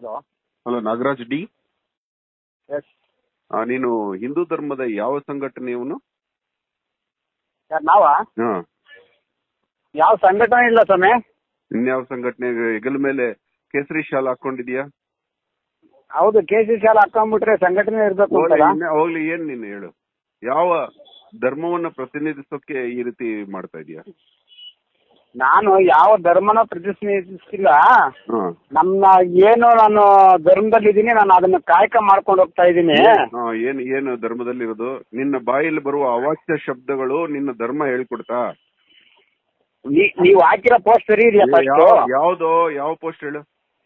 Hello hello Nagaraj D S ಆ, ನೀನು ಹಿಂದೂ ಧರ್ಮದ ಯಾವ ಸಂಘಟನೆಯವನು ಸರ್ ನಾವ ಹಾ ಯಾವ ಸಂಘಟನೆ ಇಲ್ಲ ಸ್ವಾಮಿ ಇನ್ಯಾವ ಸಂಘಟನೆ ಹೆಗಲ ಮೇಲೆ ಕೇಸರಿ ಶಾಲ್ ಹಾಕೊಂಡಿದ್ಯಾ ಹೌದು ಕೆ ಸಿ ಶಾಲೆ ಹಾಕೊಂಡ್ಬಿಟ್ರೆ ಸಂಘಟನೆ ಇರ್ಬೇಕು ಹೋಗ್ಲಿ, ಅಂತಲ್ಲ ಇನ್ನ- ಹೋಗ್ಲಿ ಏನ್ ನೀನು ಹೇಳು ಯಾವ ಧರ್ಮವನ್ನ ಪ್ರತಿನಿಧಿಸೋಕೆ ಈ ರೀತಿ ಮಾಡ್ತಾ ಇದೀಯಾ ನಾನು ಯಾವ ಧರ್ಮನ ಪ್ರತಿನಿಧಿಸಿಲ್ಲ ಹಾ ನಮ್ಮ ಏನು ನಾನು ಧರ್ಮದಲ್ಲಿ ಇದ್ದೀನಿ ನಾನು ಅದನ್ನ ಕಾಯಕ ಮಾಡ್ಕೊಂಡು ಹೋಗ್ತಾ ಇದ್ದೀನಿ ಹಾ, ಏನ್ ಏನು ಧರ್ಮದಲ್ಲಿರೋದು ನಿನ್ನ ಬಾಯಲ್ಲಿ ಬರುವ ಅವಾಚ್ಯ ಶಬ್ದಗಳು ನಿನ್ನ ಧರ್ಮ ಹೇಳ್ಕೊಡ್ತಾ ನೀ- ನೀವು ಹಾಕಿರೋ ಪೋಸ್ಟ್ ಸರಿ ಇದೆಯಾ ಫಸ್ಟ್ ಯಾವ- ಯಾವ್ದೋ ಯಾವ ಪೋಸ್ಟ್ ಹೇಳು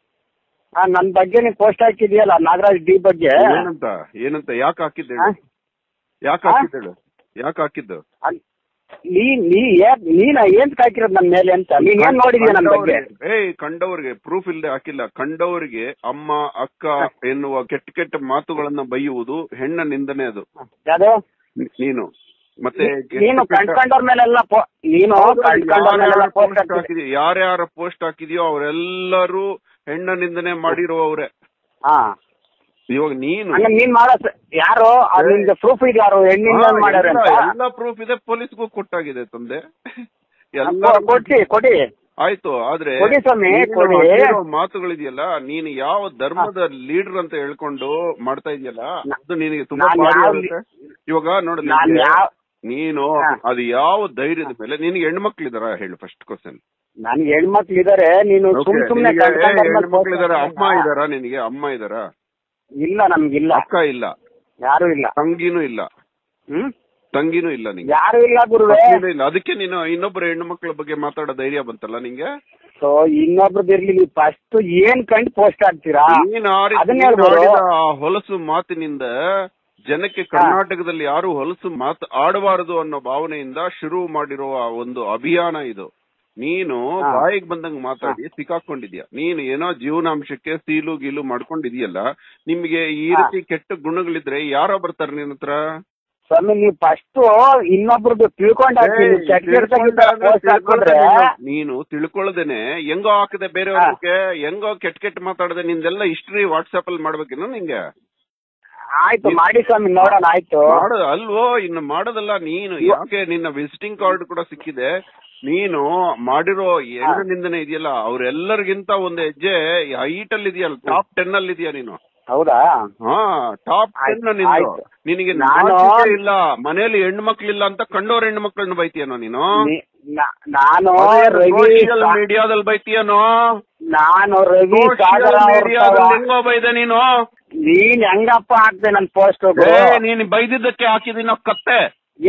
ನನ್ನ ಬಗ್ಗೆ ನೀವು ಪೋಸ್ಟ್ ಹಾಕಿದ್ಯಲ್ಲ ನಾಗರಾಜ್ ಡಿ ಬಗ್ಗೆ ಏನಂತ ಏನಂತ ಯಾಕೆ ಹಾಕಿದ್ದೆ ಆ? ಯಾಕೆ ಆ? ಹಾಕಿದ್ದೇಳು ಯಾಕೆ ಹಾಕಿದ್ದು ಅಲ್- ನೀ ನೀ ಏನ್- ನೀನ ಏನ್ ಹಾಕಿರೋದು ನನ್ನ ಮೇಲೆ ಅಂತ ನೀನ್ ಏನ್ ನೋಡಿದ್ಯಾ ನನ್ನ ಬಗ್ಗೆ ಕಂಡವ್ರಿಗೆ- ಏಯ್ ಕಂಡವರಿಗೆ ಪ್ರೂಫ್ ಇಲ್ಲದೆ ಹಾಕಿಲ್ಲ ಕಂಡವರಿಗೆ ಅಮ್ಮ ಅಕ್ಕ ಎನ್ನುವ ಕೆಟ್ಟ ಕೆಟ್ಟ ಮಾತುಗಳನ್ನ ಬೈಯುವುದು ಹೆಣ್ಣ ನಿಂದನೆ ಅದು ಯಾವ್ದು ನಿ- ನೀನು ಮತ್ತೆ ಕೆಟ್ಟ ನೀನು ಕೆಟ್ಟ- ಕಣ್ಕೊಂಡವ್ರ ಮೇಲೆಲ್ಲ ಪೋ- ನೀನು ಕಣ್ಕೊಂಡವ್ರ ಮೇಲೆಲ್ಲ ಯಾರ್ಯಾರ ಪೋಸ್ಟ್ post ಹಾಕಿದ್ಯೋ ಯಾರ್ಯಾರ ಪೋಸ್ಟ್ ಹಾಕಿದ್ಯೋ ಅವರೆಲ್ಲರೂ ಹೆಣ್ಣ ನಿಂದನೆ ಮಾಡಿರುವವ್ರೆ ಹಾ ಇವಾಗ ನೀನು ಹಂಗ ನೀನ್ ಮಾಡೋ ಸ- ಯಾರು ಅದು ನಿಮ್ಗೆ ಪ್ರೂಫ್ ಇದೆ ಯಾರು ಹೆಣ್ಣಿಂದ ಹಾ, ಮಾಡ್ಯಾರ ಎಲ್ಲ- ಅಂತ ಎಲ್ಲ ಪ್ರೂಫ್ ಇದೆ ಪೊಲೀಸ್ಗೂ ಕೊಟ್ಟಾಗಿದೆ ತಂದೆ ಎಲ್ಲ ಕೊ- ಕೊಡ್ಸಿ ಕೊಡಿ ಆಯ್ತು ಆದ್ರೆ ಕೊಡಿ ಸ್ವಾಮಿ, ನೀನು ಕೊಡಿ. ಮಾಡಿರೋ ಮಾತುಗಳಿದೆಯಲ್ಲ ನೀನು ಯಾವ ಧರ್ಮದ ಲೀಡರ್ ಅಂತ ಹೇಳ್ಕೊಂಡು ಮಾಡ್ತಾ ಇದೆಯಲ್ಲ ನಾ- ಅದು ನಿನಗೆ ತುಂಬಾ ನಾನ್ ಭಾರಿ ಯಾವ ಆಗುತ್ತೆ. ಇವಾಗ ನೋಡು ನಾನ್ ನಿನ್ಗೆ ಯಾವ ನೀನು ಹಾ. ಅದು ಯಾವ ಧೈರ್ಯದ ಮೇಲೆ ನಿನಗೆ ಹೆಣ್ಮಕ್ಳಿದಾರ ಹೇಳು ಫಸ್ಟ್ ಕ್ವಶನ್ ನನ್ಗೆ ಹೆಣ್ಮಕ್ಳು ಇದಾರೆ ನೀನು ಸುಮ್ ಸುಮ್ನೆ ಕಣ್ಕೊಂಡವ್ರ ಮೇಲೆ post ಹೆಣ್ಮಕ್ಳಿದಾರ ಅಮ್ಮ ಹಾಕ್ತೀಯ. ಇದಾರ ನಿನಗೆ ಅಮ್ಮ ಇದಾರ ಇಲ್ಲ ನಮ್ಗಿಲ್ಲ ಅಕ್ಕ ಇಲ್ಲ ಯಾರು ಇಲ್ಲ ತಂಗಿನೂ ಇಲ್ಲ ಹ್ಮ್ ತಂಗಿನೂ ಇಲ್ಲ ನಿಂಗೆ ಯಾರು ಇಲ್ಲ ಗುರುವೆ ಪತ್ನಿನೂ ಇಲ್ಲ ಅದಕ್ಕೆ ನೀನು ಇನ್ನೊಬ್ಬರ ಹೆಣ್ಣು ಮಕ್ಕಳ ಬಗ್ಗೆ ಮಾತಾಡೋ ಧೈರ್ಯ ಬಂತಲ್ಲ ನಿಂಗೆ ಸೊ ಇನ್ನೊಬ್ರದ್ದು ಇರ್ಲಿ ನೀವು ಫಸ್ಟ್ ಏನ್ ಕಂಡು ಪೋಸ್ಟ್ ಹಾಕ್ತೀರಾ ನೀನು ಆಡಿ- ಅದನ್ನ ನೀನು ಹೇಳ್ಬೋದು. ಆಡಿದ ಆ ಹೊಲಸು ಮಾತಿನಿಂದ ಜನಕ್ಕೆ ಕರ್ನಾಟಕದಲ್ಲಿ ಯಾರು ಹೊಲಸು ಮಾತು ಆಡಬಾರದು ಅನ್ನೋ ಭಾವನೆಯಿಂದ ಶುರು ಮಾಡಿರುವ ಒಂದು ಅಭಿಯಾನ ಇದು ನೀನು ಹಾ. ಬಾಯಿಗೆ ಬಂದಂಗ್ ಮಾತಾಡಿ ಸಿಕ್ಕಾಕೊಂಡಿದ್ಯಾ ನೀನು ಏನೋ ಜೀವನಾಂಶಕ್ಕೆ ಸೀಲು ಗೀಲು ಮಾಡ್ಕೊಂಡಿದೀಯಲ್ಲ ನಿಮ್ಗೆ ಈ ಹಾ. ರೀತಿ ಕೆಟ್ಟ ಗುಣಗಳಿದ್ರೆ ಯಾರೋ ಬರ್ತಾರೆ ನಿನ್ನ ಹತ್ರ ಸ್ವಾಮಿ ನೀವು ಫಸ್ಟ್ ಇನ್ನೊಬ್ರದ್ದು ತಿಳ್ಕೊಂಡ್ ಹಾಕಿ ಏಯ್, ನೀವು ಕೆಟ್ಟ ತಿಳ್ಕೊಂಡ ಪೋಸ್ಟ್ ತಿಳ್ಕೊಳ್ದೆ ಹಾಕಿದ್ರೆ ನೀನು- ನೀನು ತಿಳ್ಕೊಳ್ಳದೇನೆ ಹೆಂಗೋ ಹಾಕದೆ ಬೇರೆಯವ್ರಿಗೆ ಹೆಂಗೋ ಕೆಟ್ಟ ಕೆಟ್ಟ ಮಾತಾಡದೆ ನಿಂದೆಲ್ಲ ಹಿಸ್ಟ್ರಿ ವಾಟ್ಸ್ಆಪ್ ಅಲ್ಲಿ ಮಾಡ್ಬೇಕೇನೋ ನಿಂಗೆ ಆಯ್ತು ಮಾಡಿ ಸ್ವಾಮಿ ನೋಡೋಣ ಆಯ್ತು ಮಾಡು ಅಲ್ವೋ ಇನ್ನು ಮಾಡೋದಲ್ಲ ನೀನು ಯಾಕೆ ನಿನ್ನ ವಿಸಿಟಿಂಗ್ ಕಾರ್ಡ್ ಕೂಡ ಸಿಕ್ಕಿದೆ ನೀನು ಮಾಡಿರೋ ಹೆಣ್ಣು ನಿಂದನೆ ಇದೆಯಲ್ಲ ಅವ್ರೆಲ್ಲರಿಗಿಂತ ಒಂದು ಹೆಜ್ಜೆ ಹೈಟ್ ಅಲ್ಲಿ ಇದೆಯಲ್ಲ ಟಾಪ್ ಟೆನ್ ಅಲ್ಲಿ ಇದೆಯಾ ನೀನು ಹೌದಾ ಹಾ ಟಾಪ್ ಟೆನ್ ಆಯ್ತು, ನಿಂದು ಆಯ್ತು. ನಿನಗೆ ನಾನು- ನಾಚಿಕೆ ಇಲ್ಲ ಮನೇಲಿ ಹೆಣ್ಮಕ್ಳಿಲ್ಲ ಅಂತ ಕಂಡೋರ್ ಹೆಣ್ಣು ಮಕ್ಕಳನ್ನ ಬೈತೀಯನೋ ನೀನು ನೀ- ನಾ- ನಾನು ರವಿ ಸೋಷಿಯಲ್ ಸಾ- ಮೀಡಿಯಾದಲ್ಲಿ ಬೈತೀಯನೋ ನಾನು ರವಿ ಸಾಗರ ಸೋಷಿಯಲ್ ಅವ್ರ ಮೀಡಿಯಾದಲ್ಲಿ ಪರ- ಹೆಂಗೋ ಬೈದೆ ನೀನು ನೀನ್ ಹೆಂಗಪ್ಪ ಹಾಕ್ದೆ ನನ್ ಪೋಸ್ಟ್ ಏ ನೀನ್ ಬೈದಿದ್ದಕ್ಕೆ ಹಾಕಿದೀನಿ ಕತ್ತೆ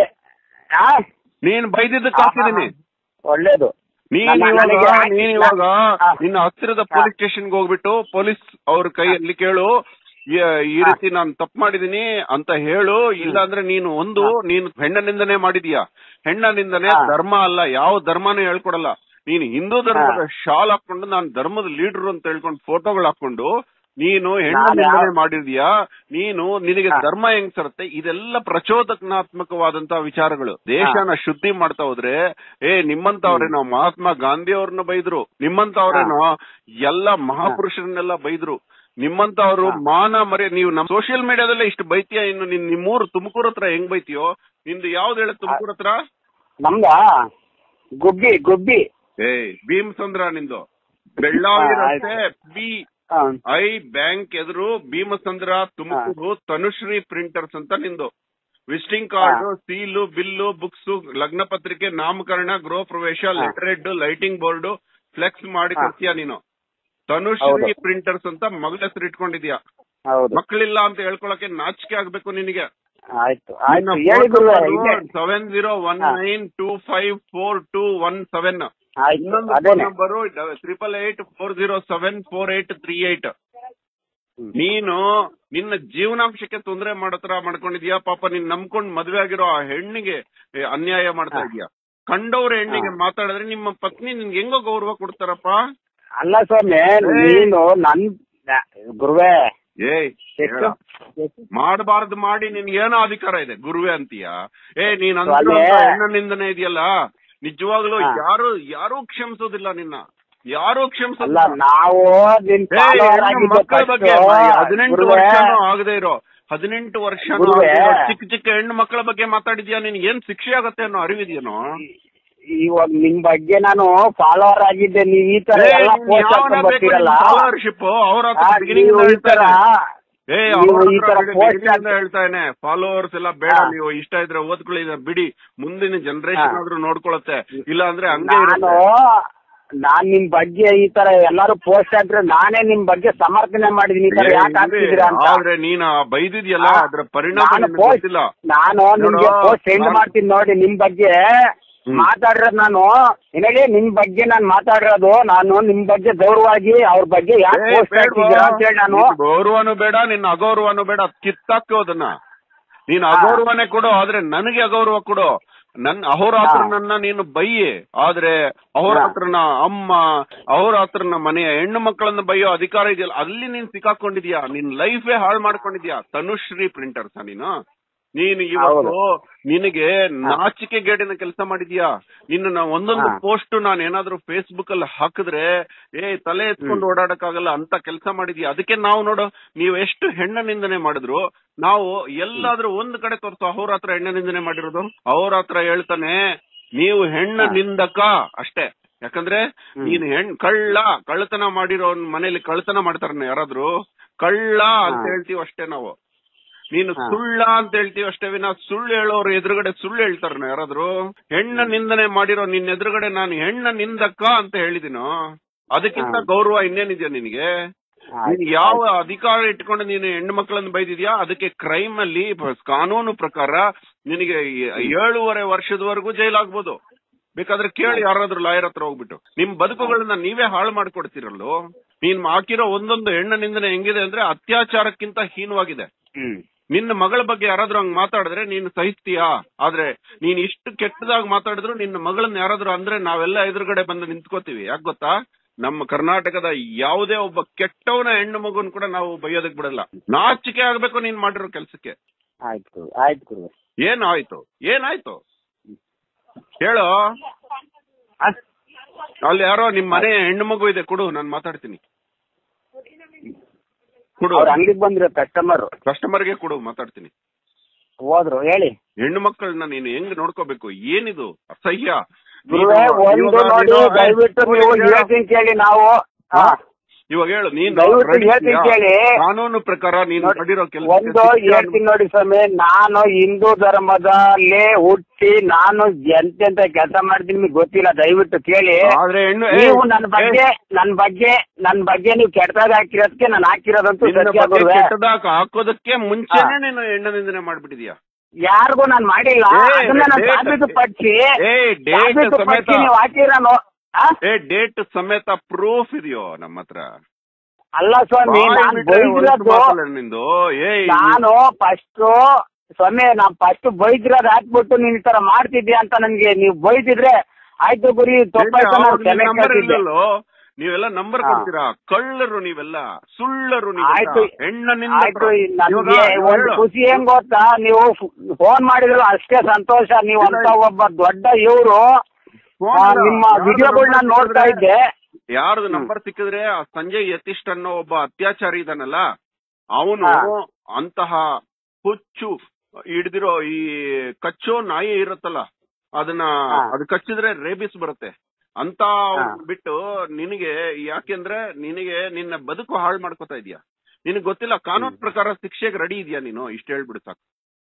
ನೀನ್ ಬೈದಿದ್ದಕ್ಕೆ ಹಾಕಿದೀನಿ ಒಳ್ಳೇದು ನೀನ್ ನನ್ನ- ಇವಾಗ ನನಗೆ ಹಾಕಿ- ನೀನ್ ಇವಾಗ ಹಾ. ನಿನ್ನ ಹತ್ತಿರದ ಪೊಲೀಸ್ ಸ್ಟೇಷನ್ಗೆ ಹೋಗ್ಬಿಟ್ಟು ಪೊಲೀಸ್ ಅವ್ರ ಕೈಯಲ್ಲಿ ಕೇಳು ಈ- ಈ ರೀತಿ ನಾನು ತಪ್ಪು ಮಾಡಿದೀನಿ ಅಂತ ಹೇಳು ಇಲ್ಲ ಅಂದ್ರೆ ನೀನು ಒಂದು ನೀನು ಹೆಣ್ಣನಿಂದನೆ ಮಾಡಿದೀಯಾ ಹೆಣ್ಣನಿಂದನೆ ಹಾ. ಧರ್ಮ ಅಲ್ಲ ಯಾವ ಧರ್ಮನೂ ಹೇಳ್ಕೊಡಲ್ಲ ನೀನು ಹಿಂದೂ ಧರ್ಮದ ಶಾಲ್ ಹಾಕೊಂಡು ನಾನು ಧರ್ಮದ ಲೀಡರ್ ಅಂತ ಹೇಳ್ಕೊಂಡು ಫೋಟೋಗಳು ಹಾಕೊಂಡು ನೀನು ಹೆಣ್ಣನಿಂದನೆ ಯಾವ- ಮಾಡಿದ್ಯಾ ನೀನು ನಿನಗೆ ಹಾ. ಧರ್ಮ ಹೆಂಗ್ ಸರುತ್ತೆ ಇದೆಲ್ಲ ಪ್ರಚೋದನಾತ್ಮಕವಾದಂತಹ ವಿಚಾರಗಳು ದೇಶನ ಶುದ್ಧಿ ಮಾಡ್ತಾ ಹೋದ್ರೆ ಏ ನಿಮ್ಮಂತವ್ರೇನೋ ಮಹಾತ್ಮ ಗಾಂಧಿ ಅವ್ರನ್ನ ಬೈದ್ರು ನಿಮ್ಮಂತವ್ರೇನೋ ಎಲ್ಲ ಮಹಾಪುರುಷರನ್ನೆಲ್ಲ ಬೈದ್ರು ನಿಮ್ಮಂತವ್ರು ಹಾ. ಮಾನ ಮರ್ಯ ನೀವು ನಮ್ ಸೋಷಿಯಲ್ ಮೀಡಿಯಾದಲ್ಲೇ ಇಷ್ಟು ಬೈತೀಯ ಇನ್ನು ನಿನ್ ನಿಮ್ಮೂರು ತುಮಕೂರು ಹತ್ರ ಹೆಂಗ್ ಬೈತೀಯೋ ನಿಂದು ಯಾವ್ದು ಹೇಳ ತುಮಕೂರು ಹತ್ರ ನಮ್ದ ಗುಬ್ಬಿ ಗುಬ್ಬಿ ಏ ಭೀಮಸಂದ್ರ ನಿಂದು ಬೆಳ್ಳಾವಿ ಹಾ, ಆಯ್ತು. ರಸ್ತೆ ಬಿ ಹ. ಐ ಬ್ಯಾಂಕ್ ಎದುರು ಭೀಮಸಂದ್ರ ತುಮಕೂರು ತನುಶ್ರೀ ಪ್ರಿಂಟರ್ಸ್ ಅಂತ ನಿಂದು visiting card seal bill books ಲಗ್ನ ಪತ್ರಿಕೆ ನಾಮಕರಣ ಗೃಹ ಪ್ರವೇಶ ಹಾ. Letter head lighting board flex ಮಾಡಿ ಹಾ. ಕೊಡ್ತೀಯ ನೀನು ತನುಶ್ರೀ ಹೌದು. ಪ್ರಿಂಟರ್ಸ್ ಅಂತ ಮಗಳ ಹೆಸರು ಇಟ್ಕೊಂಡಿದ್ಯಾ ಹೌದು ಮಕ್ಕಳಿಲ್ಲ ಅಂತ ಹೇಳ್ಕೊಳಕ್ಕೆ ನಾಚಿಕೆ ಆಗ್ಬೇಕು ನಿನಗೆ ಆಯ್ತು ಆಯ್ತು ಹೇಳಿ ಗುರುವೆ ಇದೆ ಸೆವೆನ್ ಜೀರೋ ಒನ್ ಹಾ. Nine two five four two one seven ಆಯ್ತು ಇನ್ನೊಂದು ಫೋನ್ ಅದೇನೆ number triple eight four zero seven four eight three eight ಹ್ಮ್. ನೀನು ನಿನ್ನ ಜೀವನಾಂಶಕ್ಕೆ ತೊಂದರೆ ಮಾಡೋ ತರ ಮಾಡ್ಕೊಂಡಿದ್ಯಾ ಪಾಪ ನೀನ್ ನಂಬ್ಕೊಂಡ್ ಮದ್ವೆ ಆಗಿರೋ ಆ ಹೆಣ್ಣಿಗೆ ಏ, ಅನ್ಯಾಯ ಮಾಡ್ತಾ ಹಾ. ಇದೀಯಾ ಕಂಡವ್ರ ಹೆಣ್ಣಿಗೆ ಹಾ. ಮಾತಾಡಿದ್ರೆ ನಿಮ್ಮ ಪತ್ನಿ ನಿನ್ಗೆ ಹೆಂಗೋ ಗೌರವ ಕೊಡ್ತಾರಪ್ಪ ಅಲ್ಲ ಸ್ವಾಮಿ ನೀನು ನನ್ ಗುರುವೆ ಏಯ್ ಎಷ್ಟು ಹೇಳ. ಎಷ್ಟು? ಮಾಡಬಾರ್ದು ಮಾಡಿ ನಿನ್ಗೆ ಏನೋ ಅಧಿಕಾರ ಇದೆ ಗುರುವೆ ಅಂತೀಯ ಏ ನೀನ್ ಸ್ವಾಮಿ. ಹೆಣ್ಣನಿಂದನೇ ಇದೆಯಲ್ಲ ನಿಜವಾಗ್ಲೂ ಹಾ. ಯಾರು ಯಾರೂ ಕ್ಷಮಿಸೋದಿಲ್ಲ ನಿನ್ನ ಯಾರು ಅಲ್ಲ ಕ್ಷಮಿಸಲ್ಲ ನಾವು ನಿನ್ ಏ, follower ಹೆಣ್ಣು ಆಗಿದ್ದು ಮಕ್ಕಳ first. ಬಗ್ಗೆ ಹದಿನೆಂಟು ಗುರುವೇ, ವರ್ಷನೂ ಆಗದೆ ಇರೋ ಹದಿನೆಂಟು ವರ್ಷನೂ ಗುರುವೇ. ಆಗದೆ ಇರೋ ಚಿಕ್ಕ ಚಿಕ್ಕ ಹೆಣ್ಣು ಮಕ್ಕಳ ಬಗ್ಗೆ ಮಾತಾಡಿದ್ಯಾ ನಿನ್ಗೆ ಏನ್ ಶಿಕ್ಷೆ ಆಗತ್ತೆ ಅನ್ನೋ ಅರಿವಿದ್ಯೇನೋ ಇವಾಗ ನಿಮ್ ಬಗ್ಗೆ ನಾನು ಫಾಲೋವರ್ ಆಗಿದ್ದೆ ನೀವ್ ಈ ತರ ಎಲ್ಲ ಪೋಸ್ಟ್ ಹಾಕೊಂಡ್ ಬರ್ತೀರಲ್ಲ ಫಾಲೋವರ್ಶಿಪ್ ಅವ್ರ ಆ, ಹತ್ರ beginning ನೀವು ಇಂದ ಈ ತರ ಹೇಳ್ತಾನೆ. ಏ ನೀವು ಅವ್ರ ಈ ತರ ಹತ್ರ post beginning ಇಂದ ಹೇಳ್ತಾನೆ ಫಾಲೋವರ್ಸ್ ಎಲ್ಲ ಬೇಡ ಹಾ. ನೀವು ಇಷ್ಟ ಇದ್ರೆ ಓದ್ಕೊಳ್ಳಿ ಇದ ಬಿಡಿ ಮುಂದಿನ ಜನರೇಷನ್ ಹಾ. ಆದ್ರೂ ನೋಡ್ಕೊಳತ್ತೆ ಇಲ್ಲ ಅಂದ್ರೆ ಹಂಗೆ ನಾನು ಇರುತ್ತೆ. ನಾನ್ ನಿಮ್ ಬಗ್ಗೆ ಈ ತರ ಎಲ್ಲಾರು ಪೋಸ್ಟ್ ಹಾಕ್ರೆ ನಾನೇ ನಿಮ್ ಬಗ್ಗೆ ಸಮರ್ಥನೆ ಮಾಡಿದೀನಿ ಈ ತರ ಏ, ಯಾಕೆ ಇದೆ. ಹಾಕ್ತಿದ್ದೀರಾ ಅಂತ ಆದ್ರೆ ನೀನ್ ಆ ಬೈದಿದ್ಯಲ್ಲ ಹಾ. ಅದ್ರ ಪರಿಣಾಮ ನಾನು ನಿನಗ್ post- ಗೊತ್ತಿಲ್ಲ ನಾನು ನಿಮ್ಗೆ ನೋಡು, ಪೋಸ್ಟ್ ಸೆಂಡ್ ನಾನು- ಮಾಡ್ತೀನಿ ನೋಡಿ ನಿಮ್ ಬಗ್ಗೆ ಹ್ಮ್. ಮಾತಾಡಿರೋದು ನಾನು ನಿನಗೆ ನಿಮ್ ಬಗ್ಗೆ ನಾನು ಮಾತಾಡಿರೋದು ನಾನು ನಿಮ್ ಬಗ್ಗೆ ಗೌರವವಾಗಿ ಅವ್ರ ಬಗ್ಗೆ ಯಾಕೆ ಏ, ಪೋಸ್ಟ್ ಬೇಡ್ವಾ? ಹಾಕಿದ್ದೀರಾ ಅಂತ ಹೇಳಿ ನಾನು ನಿನ್ ಗೌರವನು ಬೇಡ ನಿನ್ನ ಅಗೌರವನು ಬೇಡ ಕಿತ್ತಾಕು ಅದನ್ನ ನೀನ್ ಹಾ. ಅಗೌರವನೇ ಕೊಡು ಆದ್ರೆ ನನಗೆ ಅಗೌರವ ಕೊಡು ನನ್ ಅಹೋರಾತ್ರನನ್ನ ನೀನು ಬೈಯೆ ಆದ್ರೆ ಅಹೋರಾತ್ರನ ಅಮ್ಮ ಅಹೋರಾತ್ರನ ಮನೆಯ ಹೆಣ್ಣು ಮಕ್ಕಳನ್ನ ಬೈಯೋ ಅಧಿಕಾರ ಇದೆಯಲ್ಲ ಅಲ್ಲಿ ನೀನ್ ಸಿಕ್ಕಾಕೊಂಡಿದ್ಯಾ ನಿನ್ ಲೈಫೇ ಹಾಳು ಮಾಡ್ಕೊಂಡಿದ್ಯಾ ತನುಶ್ರೀ ಪ್ರಿಂಟರ್ಸ್ ನೀನು ನೀನು ಇವತ್ತು ನಿನಗೆ ನಾಚಿಕೆ ಗೇಡಿನ ಕೆಲಸ ಮಾಡಿದ್ಯಾ ನಿನ್ನ ಒಂದೊಂದು ಹಾ. ಪೋಸ್ಟ್ ನಾನು ಏನಾದ್ರೂ ಫೇಸ್ಬುಕ್ ಅಲ್ಲಿ ಹಾಕಿದ್ರೆ ಏ ತಲೆ ಎತ್ಕೊಂಡು ಓಡಾಡಕ್ಕಾಗಲ್ಲ ಅಂತ ಕೆಲಸ ಮಾಡಿದ್ಯಾ ಅದಕ್ಕೆ ನಾವು ನೋಡು ನೀವು ಎಷ್ಟು ಹೆಣ್ಣ ನಿಂದನೆ ಮಾಡಿದ್ರು ನಾವು ಎಲ್ಲಾದ್ರೂ ಒಂದ್ ಕಡೆ ತೋರ್ಸು ಅವ್ರ ಹತ್ರ ಹೆಣ್ಣ ನಿಂದನೆ ಮಾಡಿರೋದು ಅವ್ರ ಹತ್ರ ಹೇಳ್ತಾನೆ ನೀವು ಹೆಣ್ಣ ಹಾ. ನಿಂದಕ ಅಷ್ಟೇ ಯಾಕಂದ್ರೆ ಹ್ಮ್. ನೀನ್ ಹೆಣ್ ಕಳ್ಳ ಕಳ್ಳತನ ಮಾಡಿರೋ ಮನೇಲಿ ಕಳ್ಳತನ ಮಾಡ್ತಾರ ಯಾರಾದ್ರೂ ಕಳ್ಳ ಅಂತ ಹಾ. ಹೇಳ್ತೀವಿ ಅಷ್ಟೇ ನಾವು ನೀನು ಹಾ. ಸುಳ್ಳ ಅಂತ ಹೇಳ್ತೀವಿ ಅಷ್ಟೇ ವಿನ ಸುಳ್ಳು ಹೇಳೋರು ಎದುರುಗಡೆ ಸುಳ್ಳು ಹೇಳ್ತಾರ ಯಾರಾದ್ರೂ ಹೆಣ್ಣ ನಿಂದನೆ ಮಾಡಿರೋ ನಿನ್ನ ಎದುರುಗಡೆ ನಾನು ಹೆಣ್ಣ ನಿಂದಕ್ಕ ಅಂತ ಹೇಳಿದಿನೋ ಅದಕ್ಕಿಂತ ಹಾ. ಗೌರವ ಇನ್ನೇನಿದ್ಯಾ ನಿನಗೆ ನೀನ್ ಯಾವ ಅಧಿಕಾರ ಇಟ್ಕೊಂಡು ನೀನು ಹೆಣ್ಣು ಮಕ್ಕಳನ್ನ ಬೈದಿದ್ಯಾ ಅದಕ್ಕೆ ಕ್ರೈಮ್ ಅಲ್ಲಿ ಪ- ಕಾನೂನು ಪ್ರಕಾರ ನಿನಗೆ ಏ- ಏಳೂವರೆ ವರ್ಷದವರೆಗೂ ಜೈಲಾಗ್ಬೋದು ಬೇಕಾದ್ರೆ ಕೇಳಿ ಯಾರಾದ್ರೂ ಲಾಯರ್ ಹತ್ರ ಹೋಗ್ಬಿಟ್ಟು ನಿಮ್ ಬದುಕುಗಳನ್ನ ನೀವೇ ಹಾಳು ಮಾಡ್ಕೊಡ್ತೀರಲ್ಲೋ ನೀನ್ ಹಾಕಿರೋ ಒಂದೊಂದು ಹೆಣ್ಣ ನಿಂದನೆ ಹೆಂಗಿದೆ ಅಂದ್ರೆ ಅತ್ಯಾಚಾರಕ್ಕಿಂತ ಹೀನವಾಗಿದೆ ಹ್ಮ್ ನಿನ್ನ ಮಗಳ ಬಗ್ಗೆ ಯಾರಾದ್ರೂ ಹಂಗ್ ಮಾತಾಡಿದ್ರೆ ನೀನು ಸಹಿಸ್ತೀಯಾ ಆದ್ರೆ ನೀನ್ ಇಷ್ಟು ಕೆಟ್ಟದಾಗಿ ಮಾತಾಡಿದ್ರು ನಿನ್ನ ಮಗಳನ್ನ ಯಾರಾದ್ರೂ ಅಂದ್ರೆ ನಾವೆಲ್ಲ ಎದುರುಗಡೆ ಬಂದು ನಿಂತ್ಕೋತೀವಿ ಯಾಕೆ ಗೊತ್ತಾ ನಮ್ಮ ಕರ್ನಾಟಕದ ಯಾವುದೇ ಒಬ್ಬ ಕೆಟ್ಟವನ ಹೆಣ್ಣು ಮಗುನ್ ಕೂಡ ನಾವು ಬೈಯೋದಕ್ ಬಿಡಲ್ಲ ನಾಚಿಕೆ ಆಗ್ಬೇಕು ನೀನ್ ಮಾಡಿರೋ ಕೆಲ್ಸಕ್ಕೆ ಆಯ್ತು ಗುರು ಆಯ್ತು ಗುರು ಏನಾಯ್ತು ಏನಾಯ್ತು ಹೇಳು ಆ, ಅಲ್ಲಿ ಯಾರೋ ನಿಮ್ ಮನೆ ಹೆಣ್ಣು ಮಗು ಇದೆ ಕೊಡು ನಾನು ಮಾತಾಡ್ತೀನಿ ಕೊಡು ಅವ್ರ ಅಂಗಡಿಗೆ ಬಂದಿರೋ ಕಸ್ಟಮರ್ ಕಸ್ಟಮರ್ಗೆ ಕೊಡು ಮಾತಾಡ್ತೀನಿ ಹೋದ್ರು ಹೇಳಿ ಹೆಣ್ಣು ಮಕ್ಕಳನ್ನ ನೀನು ಹೆಂಗ್ ನೋಡ್ಕೋಬೇಕು ಏನಿದು ಅಸಹ್ಯ ಗುರುವೇ ನೀನು- ಒಂದು ಇವಾಗ ನೋಡಿ ನೀನು- ದಯವಿಟ್ಟು ನೀವು ಇವಾಗ ಹೇಳ್ತೀನಿ ಕೇಳಿ ನಾವು ಹಾ? ಹಾ. ಇವಾಗ ಹೇಳು ನೀನು ದಯವಿಟ್ಟು ready ಹೇಳ್ತೀನಿ ಇದೀಯಾ? ಕೇಳಿ. ಕಾನೂನು ಪ್ರಕಾರ ನೀನು ನೋಡಿ, ಮಾಡಿರೋ ಕೆಲಸ ಒಂದು ಹೇಳ್ತೀನಿ ನೋಡಿ ಸ್ವಾಮಿ ನಾನು ಹಿಂದೂ ಧರ್ಮದಲ್ಲಿ ಹುಟ್ಟಿ ನಾನು ಎಂತೆಂತ ಕೆಲಸ ಮಾಡ್ತೀನಿ ನಿಮ್ಗೆ ಗೊತ್ತಿಲ್ಲ ದಯವಿಟ್ಟು ಕೇಳಿ ಆದ್ರೆ ಹೆಣ್ಣು ಏ, ನೀವು ನನ್ನ ಬಗ್ಗೆ ಏ, ನನ್ನ ಬಗ್ಗೆ ನನ್ನ ಬಗ್ಗೆ ನೀವು ಕೆಟ್ಟದಾಗ ಹಾಕಿರೋದಕ್ಕೆ ನಾನು ಹಾಕಿರೋದಂತೂ ನಿನ್ನ ಸತ್ಯ ಬಗ್ಗೆ ಗುರುವೇ ಕೆಟ್ಟದಾಗ ಹಾಕೋದಕ್ಕೆ ಮುಂಚೆನೆ ನೀನು ಹೆಣ್ಣು ನಿಂದನೆ ಮಾಡ್ಬಿಟ್ಟಿದ್ಯಾ ಯಾರಿಗೂ ನಾನು ಮಾಡಿಲ್ಲ ಏ, ಅದನ್ನ ನಾನು date- ಸಾಬೀತು ಪಡಿಸಿ ಏ ಡೇಟ್ ಸಾಬೀತು ಸಮೇತ ಪಡಿಸಿ ನೀವು ಹಾಕಿರೋನು ಆ? ಏ ಡೇಟ್ ಸಮೇತ ಪ್ರೂಫ್ ಇದೆಯೋ ನಮ್ಮ ಹತ್ರ ಅಲ್ಲ ಸ್ವಾಮಿ ಬಾಯ್ ನಾನು ಬಿಟ್ರೆ ಒಂದು ಬೈದಿರೋದು ಮಾತಲ್ಲ ನಿಂದು ಏ ನಾನು ಫಸ್ಟ್ ಸ್ವಾಮಿ ನಾನ್ ಫಸ್ಟ್ ಬೈದಿರೋದು ಹಾಕ್ಬಿಟ್ಟು ನೀನ್ ಈ ತರ ಮಾಡ್ತಿದ್ಯಾ ಅಂತ ನನ್ಗೆ ನೀವು ಬೈದಿದ್ರೆ ಆಯ್ತು ಗುರಿ ತಪ್ಪಾಯ್ತು ನಾನು ಕ್ಷಮೆ ನಂಬರ್ ಕೇಳ್ತಿದ್ದೆ ಇಲ್ಲಲ್ಲೋ ನೀವೆಲ್ಲ ನಂಬರ್ ಹಾ. ಕೊಡ್ತೀರಾ ಕಳ್ಳರು ನೀವೆಲ್ಲ ಸುಳ್ಳರು ಆಯ್ತು ನೀವೆಲ್ಲ ಹೆಣ್ಣನಿಂದ ಆಯ್ತು ನನ್ಗೆ ಒಂದು ಖುಷಿ ಏನ್ ಗೊತ್ತಾ ನೀವು ಫೋನ್ ಮಾಡಿದ್ರು ಅಷ್ಟೇ ಸಂತೋಷ ನೀವು ಅಂತ ಒಬ್ಬ ದೊಡ್ಡ ಇವ್ರು ಆ, ನಿಮ್ಮ ವಿಡಿಯೋಗಳನ್ನ ನೋಡ್ತಾ ಇದ್ದೆ ಯಾರ್ದು ಹ್ಮ್. ನಂಬರ್ ಸಿಕ್ಕಿದ್ರೆ ಆ ಸಂಜಯ್ ಯತಿಷ್ಠ ಅನ್ನೋ ಒಬ್ಬ ಅತ್ಯಾಚಾರಿ ಇದಾನಲ್ಲ ಅವನು ಹಾ. ಅಂತಹ ಹುಚ್ಚು ಹಿಡ್ದಿರೋ ಈ ಕಚ್ಚೋ ನಾಯಿ ಇರುತ್ತಲ್ಲ ಅದನ್ನ ಹಾ. ಅದು ಕಚ್ಚಿದ್ರೆ ರೇಬಿಸ್ ಬರುತ್ತೆ ಅಂತ ಹಾ. ಬಿಟ್ಟು ನಿನಗೆ ಯಾಕೆಂದ್ರೆ ನಿನಗೆ ನಿನ್ನ ಬದುಕು ಹಾಳು ಮಾಡ್ಕೋತಾ ಇದೀಯ ನಿನಗೆ ಗೊತ್ತಿಲ್ಲ ಕಾನೂನು ಪ್ರಕಾರ ಶಿಕ್ಷೆಗೆ ರೆಡಿ ಇದೆಯಾ ನೀನು ಇಷ್ಟ ಹೇಳ್ಬಿಡು ಸಾಕು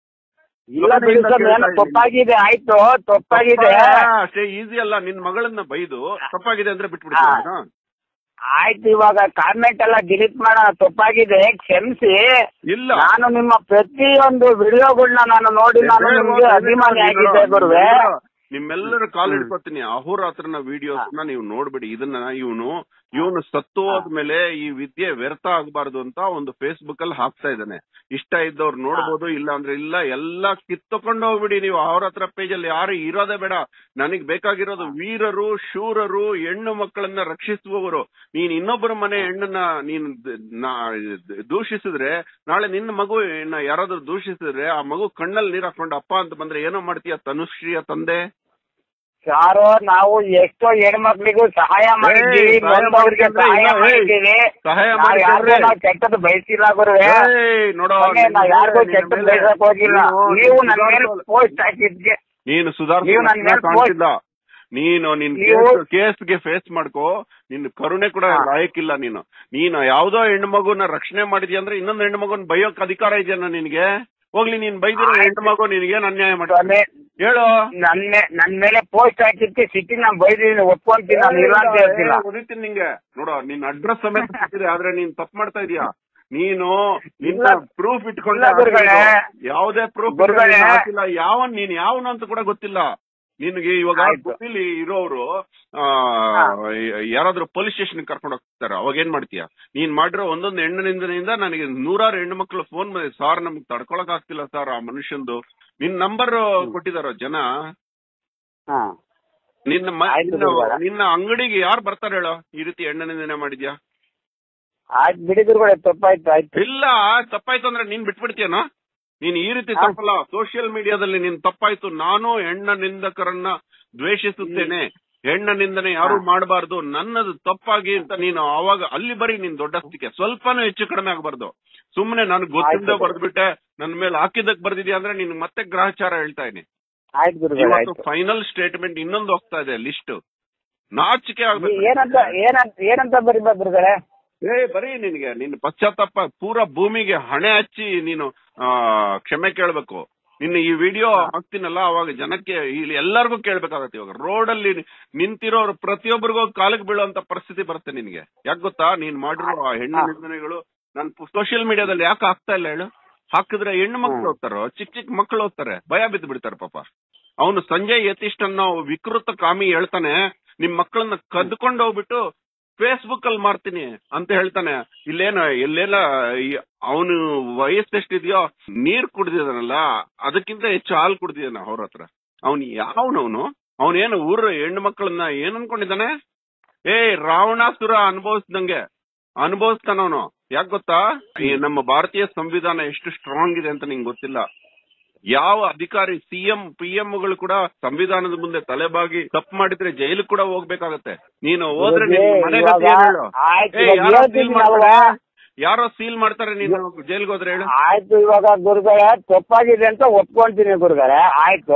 ಇಲ್ಲ ಬಿಡು ಸ್ವಾಮಿ ಏನೋ ತಪ್ಪಾಗಿದೆ ಆಯ್ತು ತಪ್ಪಾಗಿದೆ ಅಷ್ಟೇ ಈಸಿ ಅಲ್ಲ ನಿನ್ ಮಗಳನ್ನ ಬೈದು ತಪ್ಪಾಗಿದೆ ಅಂದ್ರೆ ಹಾ. ಬಿಟ್ಬಿಡ್ತೀನಿ ಆಯ್ತು ಇವಾಗ ಕಾಮೆಂಟ್ ಎಲ್ಲ ಡಿಲೀಟ್ ಮಾಡೋಣ ತಪ್ಪಾಗಿದೆ ಕ್ಷಮಿಸಿ ಇಲ್ಲ ನಾನು ನಿಮ್ಮ ಪ್ರತಿಯೊಂದು ವಿಡಿಯೋಗಳನ್ನ ನಾನು ನೋಡಿ ನಾನು ನಿಮ್ಗೆ ಅಭಿಮಾನಿ ಆಗಿದ್ದೆ ಗುರುವೆ ನಿಮ್ಮೆಲ್ಲರ ಕಾಲ್ ಹಿಡ್ಕೊತೀನಿ ಅಹೋರಾತ್ರನ ವಿಡಿಯೋಸ್ ನ ನೀವು ನೋಡ್ಬಿಡಿ ಇದನ್ನ ಇವನು ಇವನು ಸತ್ತು ಹೋದ್ಮೇಲೆ ಈ ವಿದ್ಯೆ ವ್ಯರ್ಥ ಆಗಬಾರ್ದು ಅಂತ ಒಂದು ಫೇಸ್ಬುಕ್ ಅಲ್ಲಿ ಹಾಕ್ತಾ ಇದ್ದಾನೆ ಇಷ್ಟ ಇದ್ದವ್ರು ನೋಡ್ಬೋದು ಇಲ್ಲ ಅಂದ್ರೆ ಇಲ್ಲ ಎಲ್ಲ ಕಿತ್ತಕೊಂಡು ಹೋಗ್ಬಿಡಿ ನೀವು ಅವ್ರ ಹತ್ರ ಪೇಜ್ ಅಲ್ಲಿ ಯಾರು ಇರೋದೇ ಬೇಡ ನನಗ್ ಬೇಕಾಗಿರೋದು ವೀರರು ಶೂರರು ಹೆಣ್ಣು ಮಕ್ಕಳನ್ನ ರಕ್ಷಿಸುವವರು ನೀನ್ ಇನ್ನೊಬ್ಬರ ಮನೆ ಹೆಣ್ಣನ್ನ ನೀನ್ ದ- ನಾ- ದೂಷಿಸಿದ್ರೆ ನಾಳೆ ನಿನ್ನ ಮಗು ಯಾರಾದ್ರೂ ದೂಷಿಸಿದ್ರೆ ಆ ಮಗು ಕಣ್ಣಲ್ಲಿ ನೀರ್ ಹಾಕೊಂಡು ಅಪ್ಪ ಅಂತ ಬಂದ್ರೆ ಏನೋ ಮಾಡ್ತೀಯ ತನುಶ್ರೀಯ ತಂದೆ ಸಾರು ನಾವು ಎಷ್ಟೋ ಹೆಣ್ಮಕ್ಳಿಗೂ ಸಹಾಯ ಮಾಡಿದ್ದೀವಿ ಏಯ್, ಸಹಾಯ ನೊಂದವ್ರಿಗೆ ಮಾಡಿದ್ರೆ ಸಹಾಯ ಇಲ್ಲ, ಏಯ್, ಮಾಡಿದ್ದೀವಿ ಸಹಾಯ ನಾವು ಮಾಡಿದ್ರೆ ಯಾರಿಗೂ ನಾವು ಕೆಟ್ಟದ್ದು ಬಯಸಿಲ್ಲ ಗುರುವೆ ಏಯ್, ನೋಡೋ ಮೊನ್ನೆ ನಿನ್ನ ನಾವು ಯಾರಿಗೂ ಮೇಲೆ- ಕೆಟ್ಟದ್ದು ನಿನ್ನ ಮೇಲೆ- ಬಯಸಕ್ ಹೋಗಿಲ್ಲ ನೀನು- ನೀವು ನೀನು ನನ್ನ ಮೇಲೆ ಸುಧಾರ್ಸೋ- ಪೋಸ್ಟ್ ಹಾಕಿದ್ಗೆ ನೀನು ನೀವು ಸುಧಾರಿಸ ನನ್ ಮೇಲೆ ಕಾಣ್ತಿಲ್ಲ ನೀನು ನಿನ್ ನೀವು- ಕೇಸ್ಗೆ ಫೇಸ್ ಮಾಡ್ಕೋ ನಿನ್ ಕರುಣೆ ಕೂಡ ಹಾ. ಲಾಯಕ್ಕಿಲ್ಲ ನೀನು ನೀನು ಯಾವ್ದೋ ಹೆಣ್ಣು ಮಗುನ ರಕ್ಷಣೆ ಮಾಡಿದ್ಯಾ ಅಂದ್ರೆ ಇನ್ನೊಂದು ಹೆಣ್ಣು ಮಗುನ್ ಬೈಯೋಕ್ ಅಧಿಕಾರ ಇದೆಯಾ ನಿನ್ಗೆ ಹೋಗ್ಲಿ ನೀನ್ ಬೈದಿರೋ ಆಯ್ತು. ಹೆಣ್ಣು ಮಗು ನಿನ್ಗೇನ್ ಅನ್ಯಾಯ ಮಾಡಿ ಸ್ವಾಮಿ ಹೇಳು ನನ್ ಮೇ ನನ್ ಮೇಲೆ ಪೋಸ್ಟ್ ಹಾಕಿದ್ಕೆ ಸಿಟ್ಟಿ ನಾನು ಬೈದಿದ್ದೀನಿ ಒಪ್ಕೊಂತೀನಿ ನಾನು ಇಲ್ಲ ಅಂತ ಹೇಳ್ತಿಲ್ಲ ಏ, ಹೊಡಿತೀನಿ ನಿಂಗೆ ನೋಡೋ ನಿನ್ ಅಡ್ರೆಸ್ ಸಮೇತ ಸಿಕ್ಕಿದೆ ಆದ್ರೆ ನೀನ್ ತಪ್ಪು ಮಾಡ್ತಾ ಇದೀಯಾ ನೀನು ನಿನ್ನ ಇಲ್ಲ. ಪ್ರೂಫ್ ಇಟ್ಕೊಂಡೆ ಇಲ್ಲ ಗುರುಗಳೇ. ಹಾಕಿರೋದು. ಯಾವುದೇ ಪ್ರೂಫ್ ಗುರುಗಳೇ. ಹಾಕಿಲ್ಲ ಯಾವನ್ ನೀನ್ ಯಾವನು ಅಂತ ಕೂಡ ಗೊತ್ತಿಲ್ಲ ನಿನ್ಗೆ ಇವಾಗ ಆಯ್ತು. ಗೊತ್ತಿಲ್ಲಿ ಇರೋರು ಆ, ಯಾರಾದ್ರೂ ಪೊಲೀಸ್ ಸ್ಟೇಷನ್ ಕರ್ಕೊಂಡು ಹೋಗ್ತಾರೆ ಅವಾಗ ಏನ್ ಮಾಡ್ತೀಯ ನೀನ್ ಮಾಡಿರೋ ಒಂದೊಂದು ಹೆಣ್ಣು ನಿಂದನೆಯಿಂದ ನನಗೆ ನೂರಾರು ಹೆಣ್ಣು ಮಕ್ಕಳು ಫೋನ್ ಮಾಡಿ ಸಾರ್ ನಮ್ಗೆ ತಡ್ಕೊಳಕ್ ಆಗ್ತಿಲ್ಲ ಸರ್ ಆ ಮನುಷ್ಯಂದು ನಿನ್ ನಂಬರ್ ಕೊಟ್ಟಿದಾರೋ ಜನ ಹಾ ನಿನ್ನ ಮ- ಆಯ್ತು ನಿನ್ನ ಗುರುಗಳೇ. ನಿನ್ನ ಅಂಗಡಿಗೆ ಯಾರು ಬರ್ತಾರೆ ಹೇಳೋ ಈ ರೀತಿ ಹೆಣ್ಣು ನಿಂದನೆ ಮಾಡಿದ್ಯಾ ಆಯ್ತು ಬಿಡಿ ಗುರುಗಳೇ ತಪ್ಪಾಯ್ತು ಆಯ್ತು ಇಲ್ಲ ತಪ್ಪಾಯ್ತು ಅಂದ್ರೆ ನೀನ್ ಬಿಟ್ಬಿಡ್ತೀಯನೋ ನೀನ್ ಈ ರೀತಿ ಹಾ. ತಪ್ಪಲ್ಲ ಸೋಷಿಯಲ್ ಮೀಡಿಯಾದಲ್ಲಿ ನೀನ್ ತಪ್ಪಾಯ್ತು ನಾನು ಹೆಣ್ಣ ನಿಂದಕರನ್ನ ದ್ವೇಷಿಸುತ್ತೇನೆ ಹೆಣ್ಣ ನಿಂದನೆ ಯಾರು ಹಾ. ಮಾಡಬಾರ್ದು ನನ್ನದು ತಪ್ಪಾಗಿ ಅಂತ ನೀನು ಅವಾಗ ಅಲ್ಲಿ ಬರೀ ನಿನ್ ದೊಡ್ಡಸ್ತಿಕೆ ಸ್ವಲ್ಪನೂ ಹೆಚ್ಚು ಕಡಿಮೆ ಆಗಬಾರ್ದು ಸುಮ್ನೆ ನನ್ಗೆ ಗೊತ್ತಿದ್ದ ಆಯ್ತು. ಬರ್ದ್ಬಿಟ್ಟೆ ನನ್ ಮೇಲೆ ಹಾಕಿದ್ದಕ್ ಬರ್ದಿದ್ಯಾ ಅಂದ್ರೆ ನಿನ್ ಮತ್ತೆ ಗ್ರಹಚಾರ ಹೇಳ್ತಾ ಇದೀನಿ ಆಯ್ತು ಗುರುಗಳೇ ಇವತ್ತು ಆಯ್ತು ಫೈನಲ್ ಸ್ಟೇಟ್ಮೆಂಟ್ ಇನ್ನೊಂದು ಹೋಗ್ತಾ ಇದೆ ಲಿಸ್ಟ್ ನಾಚಿಕೆ ಈ- ಆಗ್ಬೇಕು ಏನಂತ ಏನಂತ ಏನಂತ ಬರಿಬೇಕು ಗುರುಗಳೇ ಏ ಬರೀ ನಿನ್ಗೆ ನಿನ್ ಪಶ್ಚಾತ್ತಾಪ ಪೂರ ಭೂಮಿಗೆ ಹಣೆ ಹಚ್ಚಿ ನೀನು ಆ, ಕ್ಷಮೆ ಕೇಳ್ಬೇಕು ನಿನ್ನ ಈ ವಿಡಿಯೋ ಹಾಕ್ತೀನಲ್ಲ ಅವಾಗ ಜನಕ್ಕೆ ಇಲ್ಲಿ ಎಲ್ಲರಿಗೂ ಕೇಳ್ಬೇಕಾಗತ್ತೆ ಇವಾಗ ರೋಡ್ ಅಲ್ಲಿ ನಿಂತಿರೋರು ಪ್ರತಿಯೊಬ್ಬರಿಗೂ ಕಾಲಿಗೆ ಬೀಳುವಂತ ಪರಿಸ್ಥಿತಿ ಬರುತ್ತೆ ನಿನ್ಗೆ ಯಾಕೆ ಗೊತ್ತಾ ನೀನ್ ಮಾಡಿರೋ ಆ ಹೆಣ್ಣು ಹಾ. ನಿಂದನೆಗಳು ನನ್ ಸೋಷಿಯಲ್ ಮೀಡಿಯಾದಲ್ಲಿ ಯಾಕೆ ಆಗ್ತಾ ಇಲ್ಲ ಹೇಳು ಹಾಕಿದ್ರೆ ಹೆಣ್ಣು ಮಕ್ಳು ಹ್ಮ್. ಓದ್ತಾರೋ ಚಿಕ್ಕ ಚಿಕ್ಕ ಮಕ್ಳು ಓದ್ತಾರೆ ಭಯ ಬಿದ್ದು ಬಿಡ್ತಾರೆ ಪಾಪ ಅವನು ಸಂಜಯ್ ಯತೀಶ್ ಅನ್ನೋ ವಿಕೃತ ಕಾಮಿ ಹೇಳ್ತಾನೆ ನಿಮ್ ಮಕ್ಕಳನ್ನ ಕದ್ಕೊಂಡು ಹೋಗ್ಬಿಟ್ಟು ಫೇಸ್ಬುಕ್ ಅಲ್ಲಿ ಮಾರ್ತೀನಿ ಅಂತ ಹೇಳ್ತಾನೆ ಇಲ್ಲೇನ ಎಲ್ಲೇನ ಅವನು ವಯಸ್ಸು ಎಷ್ಟಿದ್ಯೋ ನೀರ್ ಕುಡ್ದಿದಾನಲ್ಲ ಅದಕ್ಕಿಂತ ಹೆಚ್ಚು ಹಾಲು ಕುಡ್ದಿದಾನ ಅವ್ರ ಹತ್ರ ಅವ್ನು ಯಾವನವನು ಅವನೇನು ಊರ ಹೆಣ್ಣು ಮಕ್ಕಳನ್ನ ಏನ್ ಅನ್ಕೊಂಡಿದ್ದಾನೆ ಏ ರಾವಣಾಸುರ ಅನುಭವಿಸ್ದಂಗೆ ಅನುಭವಿಸ್ತಾನವನು ಯಾಕೆ ಗೊತ್ತಾ ಈ ನಮ್ಮ ಭಾರತೀಯ ಸಂವಿಧಾನ ಎಷ್ಟು ಸ್ಟ್ರಾಂಗ್ ಇದೆ ಅಂತ ನಿಂಗೆ ಗೊತ್ತಿಲ್ಲ ಯಾವ ಅಧಿಕಾರಿ ಸಿಎಂ ಪಿಎಂಗಳು ಕೂಡ ಸಂವಿಧಾನದ ಮುಂದೆ ತಲೆಬಾಗಿ ತಪ್ಪು ಮಾಡಿದ್ರೆ ಜೈಲು ಕೂಡ ಹೋಗ್ಬೇಕಾಗತ್ತೆ ನೀನು ಹೋದ್ರೆ ನಿನ್ ಮನೆ ಗತಿ ಏನ್ ಹೇಳು? ಆಯ್ತು ಏ, ಇವಾಗ ಯಾರೋ ಹೇಳ್ತೀನಿ ಸೀಲ್ ಮಾಡ್ತಾರೆ ಅಲ್ವಾ? ಯಾರೋ ಸೀಲ್ ಮಾಡ್ತಾರೆ ನೀನು ಜೈಲ್ಗೆ ಹೋದ್ರೆ ಹೇಳು ಆಯ್ತು ಇವಾಗ ಗುರುಗಳೇ ತಪ್ಪಾಗಿದೆ ಅಂತ ಒಪ್ಕೊಂತೀನಿ ಗುರುಗಳೇ ಆಯ್ತು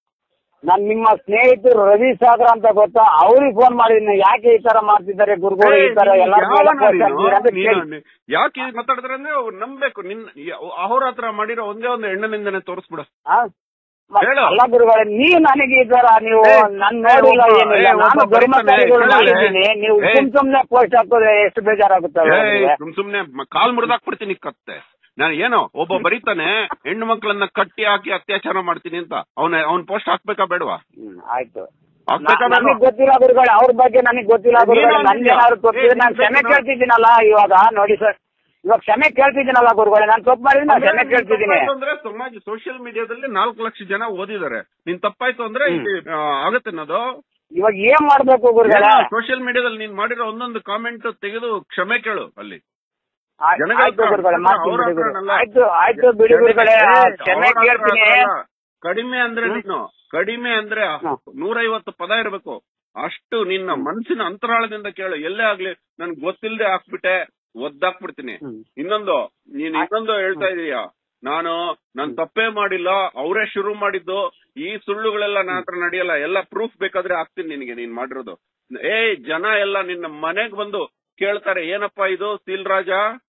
ನಾನ್ ನಿಮ್ಮ ಸ್ನೇಹಿತರು ರವಿ ಸಾಗರ್ ಅಂತ ಗೊತ್ತಾ ಅವ್ರಿಗೆ ಫೋನ್ ಮಾಡಿದ್ದೀನಿ ಯಾಕೆ ಈ ತರ ಮಾಡ್ತಿದ್ದಾರೆ ಗುರುಗಳು ಈ ತರ ಏ, ಎಲ್ಲಾರ ಯಾವನ ಮೇಲೆ ನೀನು? post ಹಾಕ್ತೀರಾ ಅಂತ ನೀನು- ಕೇಳಿ. ನೀ- ಯಾಕೆ ಹೀಗ್ ಮಾತಾಡಿದ್ರೆ ಅಂದ್ರೆ ಅವ್ರು ನಂಬ್ಬೇಕು ನಿನ್ ಅವ್ರ ಹತ್ರ ಮಾಡಿರೋ ಒಂದೇ ಒಂದು ಹೆಣ್ಣನಿಂದನೆ ತೋರಿಸ್ಬಿಡು ಆ? ಮ- ಹೇಳು. ಅಲ್ಲ ಗುರುಗಳೇ ನೀವು ನನಗೆ ಈ ತರ ನೀವು ಏ, ನನ್ ಏ, ನೋಡಿಲ್ಲ ಒಬ್ಬ- ಏನಿಲ್ಲ ಏ, ನಾನು ಒಬ್ಬ ಧರ್ಮಚಾರಿಗಳು ಬರ್ತಾನೆ, ಮಾಡಿದ್ದೀನಿ ನೀವು ಏ. ಸುಮ್ ಸುಮ್ನೆ ಪೋಸ್ಟ್ ಹಾಕೋದ್ರೆ ಎಷ್ಟು ಬೇಜಾರಾಗುತ್ತೆ ಏಯ್, ಸುಮ್ ಸುಮ್ನೆ ಮ- ಕಾಲ್ ಮುರಿದಾಕ್ಬಿಡ್ತೀನಿ ಕತ್ತೆ ನಾನು ಏನೋ ಒಬ್ಬ ಬರೀತಾನೆ ಹೆಣ್ಣು ಮಕ್ಕಳನ್ನ ಕಟ್ಟಿ ಹಾಕಿ ಅತ್ಯಾಚಾರ ಮಾಡ್ತೀನಿ ಅಂತ ಅವನ ಅವ್ನ ಪೋಸ್ಟ್ ಹಾಕ್ಬೇಕಾ ಬೇಡವಾ ಹ್ಮ್, ಆಯ್ತು ಹಾಕ್ಬೇಕಾ ನನಗೆ ಬೇಡವಾ ಗೊತ್ತಿಲ್ಲ ಗುರುಗಳೇ ಅವ್ರ ಬಗ್ಗೆ ನನಗೆ ಗೊತ್ತಿಲ್ಲ ನೀನು ಗುರುಗಳೇ ಅಂದ್ಯಾ? ನನ್ಗೇನಾದ್ರು ಗೊತ್ತಿದೆ ಏ, ನಾನು ನೀನ್ ಕ್ಷಮೆ ಬೇಕು ಕೇಳ್ತಿದ್ದೀನಲ್ಲ ಇವಾಗ ನೋಡಿ ಸರ್ ಇವಾಗ ಕ್ಷಮೆ ಕೇಳ್ತಿದ್ದೀನಲ್ಲ ಗುರುಗಳೇ ನಾನು ತಪ್ಪು ಮಾಡಿದ್ರೆ ನಾನು ಕ್ಷಮೆ ಕೇಳ್ತಿದ್ದೀನಿ ತಪ್ಪಾಯ್ತು ಅಂದ್ರೆ ಸಮಾಜ ಸೋಷಿಯಲ್ ಮೀಡಿಯಾದಲ್ಲಿ ನಾಲ್ಕು ಲಕ್ಷ ಜನ ಓದಿದ್ದಾರೆ ನೀನ್ ತಪ್ಪಾಯ್ತು ಅಂದ್ರೆ ಹ್ಮ್. ಇಲ್ಲಿ, ಆ, ಆಗತ್ತೆ ಅನ್ನೋದು ಇವಾಗ ಏನ್ ಮಾಡ್ಬೇಕು ಗುರುಗಳೇ ಸೋಷಿಯಲ್ ಮೀಡಿಯಾದಲ್ಲಿ ನೀನ್ ಮಾಡಿರೋ ಒಂದೊಂದು ಕಾಮೆಂಟ್ ತೆಗೆದು ಕ್ಷಮೆ ಕೇಳು ಅಲ್ಲಿ ಆಯ್- ಜನಗಳ ಆಯ್ತು ಹತ್ರ ಗುರುಗಳೇ ಅವ್ರ ಮಾಡ್ತೀನಿ ಹತ್ರ ಬಿಡಿ ಗುರು. ಅಲ್ಲ. ಆಯ್ತು ಆಯ್ತು ಬಿಡಿ ಗುರುಗಳೇ ಆ, ಏ, ಕ್ಷಮೆ ಅವ್ರ ಹತ್ರ ಕೇಳ್ತೀನಿ ಅಲ್ಲ. ಕಡಿಮೆ ಅಂದ್ರೆ ಹ್ಮ್. ನೀನು ಕಡಿಮೆ ಅಂದ್ರೆ ಹ್ಮ್. ನೂರೈವತ್ತು ಪದ ಇರಬೇಕು ಅಷ್ಟು ನಿನ್ನ ಮನಸ್ಸಿನ ಅಂತರಾಳದಿಂದ ಕೇಳು ಎಲ್ಲೇ ಆಗ್ಲಿ ನನ್ಗೆ ಗೊತ್ತಿಲ್ಲದೆ ಹಾಕ್ಬಿಟ್ಟೆ ಒದ್ದಾಕ್ಬಿಡ್ತೀನಿ ಹ್ಮ್. ಇನ್ನೊಂದು ನೀನ್ ಇನ್ನೊಂದು ಹೇಳ್ತಾ ಇದೀಯ ನಾನು ನಾನ್ ತಪ್ಪೇ ಮಾಡಿಲ್ಲ ಅವರೇ ಶುರು ಮಾಡಿದ್ದು ಈ ಸುಳ್ಳುಗಳೆಲ್ಲ ನನ್ನ ಹತ್ರ ನಡೆಯಲ್ಲ ಎಲ್ಲ ಪ್ರೂಫ್ ಬೇಕಾದ್ರೆ ಹಾಕ್ತೀನಿ ನಿನಗೆ ನೀನ್ ಮಾಡಿರೋದು ಏ ಜನ ಎಲ್ಲ ನಿನ್ನ ಮನೆಗ್ ಬಂದು ಕೇಳ್ತಾರೆ ಏನಪ್ಪಾ ಇದು ಸೀಲ್ ರಾಜ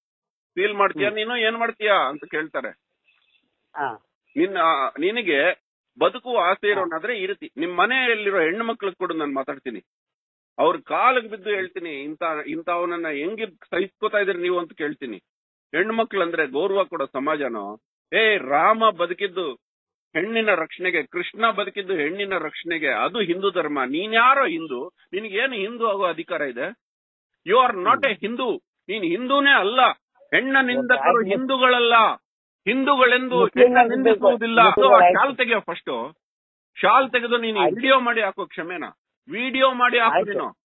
ಸೀಲ್ ಮಾಡ್ತೀಯಾ ನೀನು ಏನ್ ಮಾಡ್ತೀಯಾ ಅಂತ ಕೇಳ್ತಾರೆ ಹಾ. ನಿನ್ನ ನಿನಗೆ ಬದುಕುವ ಆಸೆ ಇರೋನಾದ್ರೆ ಈ ರೀತಿ ನಿಮ್ ಮನೆಯಲ್ಲಿರೋ ಹೆಣ್ಣು ಮಕ್ಳಿಗೆ ಕೂಡ ನಾನು ಮಾತಾಡ್ತೀನಿ ಅವ್ರ ಕಾಲಿಗೆ ಬಿದ್ದು ಹೇಳ್ತೀನಿ ಇಂತ ಇಂಥವನನ್ನ ಹೆಂಗಿ ಸಹಿಸ್ಕೋತಾ ಇದ್ರಿ ನೀವು ಅಂತ ಕೇಳ್ತೀನಿ ಹೆಣ್ಣು ಮಕ್ಳಂದ್ರೆ ಗೌರವ ಕೊಡೋ ಸಮಾಜನೋ ಏ ರಾಮ ಬದುಕಿದ್ದು ಹೆಣ್ಣಿನ ರಕ್ಷಣೆಗೆ ಕೃಷ್ಣ ಬದುಕಿದ್ದು ಹೆಣ್ಣಿನ ರಕ್ಷಣೆಗೆ ಅದು ಹಿಂದೂ ಧರ್ಮ ನೀನ್ ಯಾರೋ ಹಿಂದೂ ನಿನ್ಗೇನು ಹಿಂದೂ ಆಗೋ ಅಧಿಕಾರ ಇದೆ you are not a Hindu ನೀನ್ ಹಿಂದೂನೇ ಅಲ್ಲ ಹೆಣ್ಣ ನಿಂದಕರು ಹಿಂದೂಗಳಲ್ಲ ಹಿಂದೂಗಳೆಂದು ಹೆಣ್ಣ ನಿಂದಿಸುವುದಿಲ್ಲ ಅದು ಆ ಶಾಲ್ ತೆಗೆಯೋ ಫಸ್ಟ್ ಶಾಲ್ ತೆಗೆದು ನೀನು ಆಯ್ತು. ವಿಡಿಯೋ ಮಾಡಿ ಹಾಕೋ ಕ್ಷಮೆನ ವಿಡಿಯೋ ಮಾಡಿ ಹಾಕು ಆಯ್ತು. ನೀನು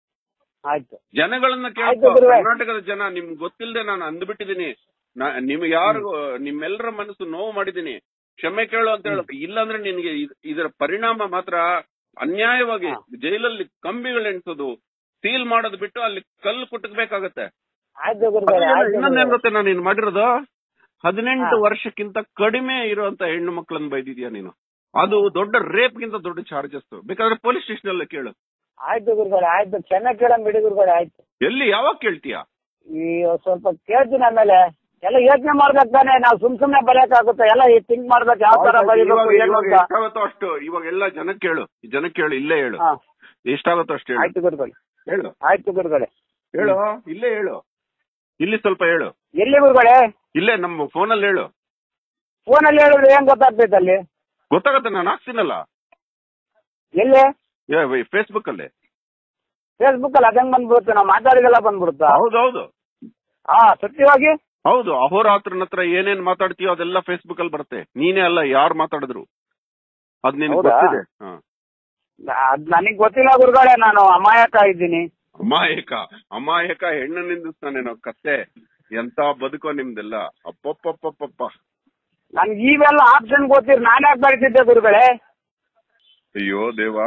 ಆಯ್ತು ಜನಗಳನ್ನ ಆಯ್ತು ಕೇಳ್ಕೊ ಗುರುವೆ. ಕರ್ನಾಟಕದ ಜನ ನಿಮ್ಗೆ ಗೊತ್ತಿಲ್ಲದೆ ನಾನು ಅಂದ್ಬಿಟ್ಟಿದೀನಿ ನಾ- ನಿಮ್ಗೆ ಯಾರು ನಿಮ್ಮೆಲ್ಲರ ಮನಸ್ಸು ನೋವು ಮಾಡಿದೀನಿ ಕ್ಷಮೆ ಕೇಳು ಅಂತ ಹೇಳು ಇಲ್ಲಾಂದ್ರೆ ನಿನ್ಗೆ ಇದ್- ಇದರ ಪರಿಣಾಮ ಮಾತ್ರ ಅನ್ಯಾಯವಾಗಿ ಹಾ. ಜೈಲಲ್ಲಿ ಕಂಬಿಗಳು ಎಣ್ಸೋದು ಸೀಲ್ ಮಾಡೋದು ಬಿಟ್ಟು ಅಲ್ಲಿ ಕಲ್ಲು ಕುಟ್ಟಬೇಕಾಗತ್ತೆ ಆಯ್ತು ಗುರುಗಳೇ ಆಯ್ತು ಇನ್ನೊಂದೇನ್ ಗುರುಗಳೇ. ಗೊತ್ತೆ ನಾನು ನೀನ್ ಮಾಡಿರೋದು ಹದಿನೆಂಟು ಹಾ. ವರ್ಷಕ್ಕಿಂತ ಕಡಿಮೆ ಇರುವಂತ ಹೆಣ್ಣು ಮಕ್ಕಳನ್ನ ಬೈದಿದ್ಯಾ ನೀನು ಅದು ದೊಡ್ಡ ರೇಪ್ ಗಿಂತ ದೊಡ್ಡ ಚಾರ್ಜಸ್ ಬೇಕಾದ್ರೆ ಪೊಲೀಸ್ ಸ್ಟೇಷನ್ ಅಲ್ಲೇ ಕೇಳು ಆಯ್ತು ಗುರುಗಳೇ ಆಯ್ತು ಚೆನ್ನಾಗಿ ಕೇಳಂ ಬಿಡಿ ಗುರುಗಳೇ ಆಯ್ತು ಎಲ್ಲಿ ಯಾವಾಗ ಕೇಳ್ತೀಯಾ ಈ ಸ್ವಲ್ಪ ಕೇಳ್ತೀನಿ ಆಮೇಲೆ ಎಲ್ಲ ಯೋಚನೆ ಮಾಡ್ಬೇಕು ತಾನೆ ನಾವು ಸುಮ್ ಸುಮ್ನೆ ಬರೆಯಕ್ಕಾಗುತ್ತೆ ಎಲ್ಲ ಥಿಂಕ್ ಮಾಡ್ಬೇಕು ಯಾವ ತರ ಬರೀಬೇಕು ಇವಾಗ- ಏನು ಇವಾಗ ಅಂತ ಎಷ್ಟಾಗುತ್ತೋ ಅಷ್ಟು ಇವಾಗ ಎಲ್ಲ ಜನಕ್ಕೆ ಕೇಳು ಜನಕ್ಕೆ ಕೇಳು ಇಲ್ಲೇ ಹೇಳು ಹಾ ಎಷ್ಟಾಗುತ್ತೋ ಅಷ್ಟು ಹೇಳು ಆಯ್ತು ಗುರುಗಳೇ ಹೇಳು ಆಯ್ತು ಗುರುಗಳೇ ಹೇಳು ಇಲ್ಲೇ ಹೇಳು ಇಲ್ಲಿ ಸ್ವಲ್ಪ ಹೇಳು ಎಲ್ಲಿ ಗುರುಗಳೇ ಇಲ್ಲೇ ನಮ್ಮ ಫೋನಲ್ಲಿ ಹೇಳು ಫೋನಲ್ಲಿ ಹೇಳಿದ್ರೆ ಏನ್ ಗೊತ್ತಾಗ್ತೈತೆ ಅಲ್ಲಿ ಗೊತ್ತಾಗತ್ತೆ ನಾನು ಹಾಕ್ತೀನಲ್ಲ ಎಲ್ಲಿ ಫೇಸ್ಬುಕ್ ಅಲ್ಲಿ ಫೇಸ್ಬುಕ್ ಅಲ್ಲಿ ಅದಂಗ್ ಬಂದ್ಬಿಡುತ್ತೆ ನಾವು ಮಾತಾಡಿದೆಲ್ಲ ಬಂದ್ಬಿಡುತ್ತಾ ಹೌದೌದು ಹಾ ಸತ್ಯವಾಗಿ ಹೌದು ಅಹೋರಾತ್ರನ ಹತ್ರ ಏನೇನ್ ಮಾತಾಡ್ತೀಯೋ ಅದೆಲ್ಲ ಫೇಸ್ಬುಕ್ ಅಲ್ಲಿ ಬರುತ್ತೆ ನೀನೇ ಅಲ್ಲ ಯಾರು ಮಾತಾಡಿದ್ರು ಅದ್ ನಿನ್ ಹೌದಾ? ಗೊತ್ತಿದೆ ಹಾ. ಅದ್ ನನಗ್ ಗೊತ್ತಿಲ್ಲ ಗುರುಗಳೇ ನಾನು ಅಮಾಯಕ ಇದ್ದೀನಿ ಅಮಾಯಕ ಅಮಾಯಕ ಹೆಣ್ಣು ನಿಂದಿಸ್ತಾನೇನೋ ಕತ್ತೆ ಎಂತ ಬದುಕೋ ನಿಮ್ದೆಲ್ಲ ಅಪ್ಪಪ್ಪಪ್ಪಪ್ಪ ನನ್ಗೆ ಇವೆಲ್ಲ ಆಪ್ಷನ್ ಗೊತ್ತಿರ್ ನಾನೇ ಬರೀತಿದ್ದೆ ಗುರುಗಳೇ ಅಯ್ಯೋ ದೇವಾ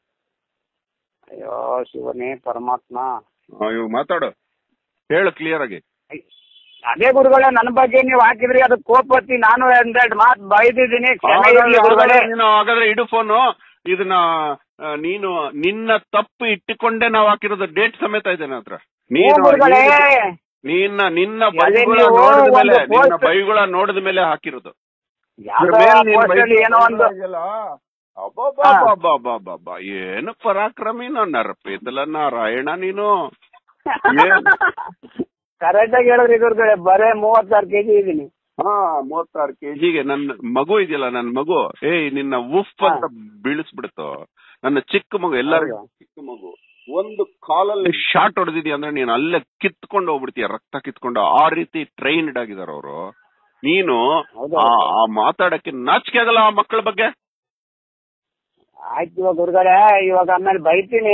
ಅಯ್ಯೋ ಶಿವನೇ ಪರಮಾತ್ಮ ಆ, ಇವಾಗ ಮಾತಾಡು ಹೇಳು ಕ್ಲಿಯರ್ ಆಗಿ ಅದೇ ಗುರುಗಳೇ ನನ್ನ ಬಗ್ಗೆ ನೀವು ಹಾಕಿದ್ರಿ ಅದು ಕೋಪತ್ತಿ ನಾನು ಒಂದೆರಡು ಮಾತು ಬೈದಿದ್ದೀನಿ ಕ್ಷಮೆ ಇರ್ಲಿ ಗುರುಗಳೇ ಹಾಗಾದ್ರೆ ನೀನು ಹಾಗಾದ್ರೆ ಇಡು ಫೋನು ಇದನ್ನ ಆ, ನೀನು ನಿನ್ನ ತಪ್ಪು ಇಟ್ಟುಕೊಂಡೇ ನಾವು ಹಾಕಿರೋದು ಡೇಟ್ ಸಮೇತ ಇದೆ ನನ್ನ ಹತ್ರ ಓ ನೀನು ಗುರುಗಳೇ ನಿನ್ನ ನಿನ್ನ ಅದೇ ಬೈಗುಳ ನೀವು ನೋಡಿದ ಒಂದು ಮೇಲೆ ನಿನ್ನ post- ಬೈಗುಳ ನೋಡಿದ ಮೇಲೆ ಹಾಕಿರೋದು ಯಾವ್ದೋ ಇದ್ರ ಮೇಲೆ ನೀನ್ post ಅಲ್ಲಿ ಏನೋ ಒಂದು ಬೈಗುಳ ಅಬ್ಬಬ್ಬಬ್ಬಬ್ಬಬ್ಬಬ್ಬ. ಏನು ಪರಾಕ್ರಮಿ ನರಪೇತಲ ನಾರಾಯಣ ನೀನು ಏನ್? ಕರೆಕ್ಟ್ ಆಗಿ ಹೇಳಿದ್ರಿ ಗುರುಗಳೇ ಬರೇ ಮೂವತ್ತಾರು ಕೆಜಿ ಇದೀನಿ ಹಾ ಮೂವತ್ತಾರು ಕೆಜಿಗೆ ನನ್ನ ಮಗು ಇದೆಯಲ್ಲ ನನ್ನ ಮಗು ಏಯ್ ನಿನ್ನ ಉಫ್ ಅಂತ ಬೀಳಿಸ್ಬಿಡುತ್ತೋ ನನ್ನ ಚಿಕ್ಕ ಮಗು ಎಲ್ಲರಿಗೂ ಹೌದಾ? ಚಿಕ್ಕ ಮಗು ಒಂದು ಕಾಲಲ್ಲಿ ಶಾಟ್ ಹೊಡೆದಿದ್ಯಾ ಅಂದ್ರೆ ನೀನು ಅಲ್ಲೇ ಕಿತ್ಕೊಂಡು ಹೋಗ್ಬಿಡ್ತೀಯ ರಕ್ತ ಕಿತ್ಕೊಂಡು ಆ ರೀತಿ ಟ್ರೈನ್ಡ್ ಆಗಿದಾರ ಅವರು ನೀನು ಹೌದಾ? ಆ- ಆ ಮಾತಾಡಕ್ಕೆ ನಾಚಿಕೆ ಆಗಲ್ಲ ಆ ಮಕ್ಕಳ ಬಗ್ಗೆ ಆಯ್ತು ಇವಾಗ ಗುರುಗಳೇ ಇವಾಗ ಆಮೇಲೆ ಬೈತೀನಿ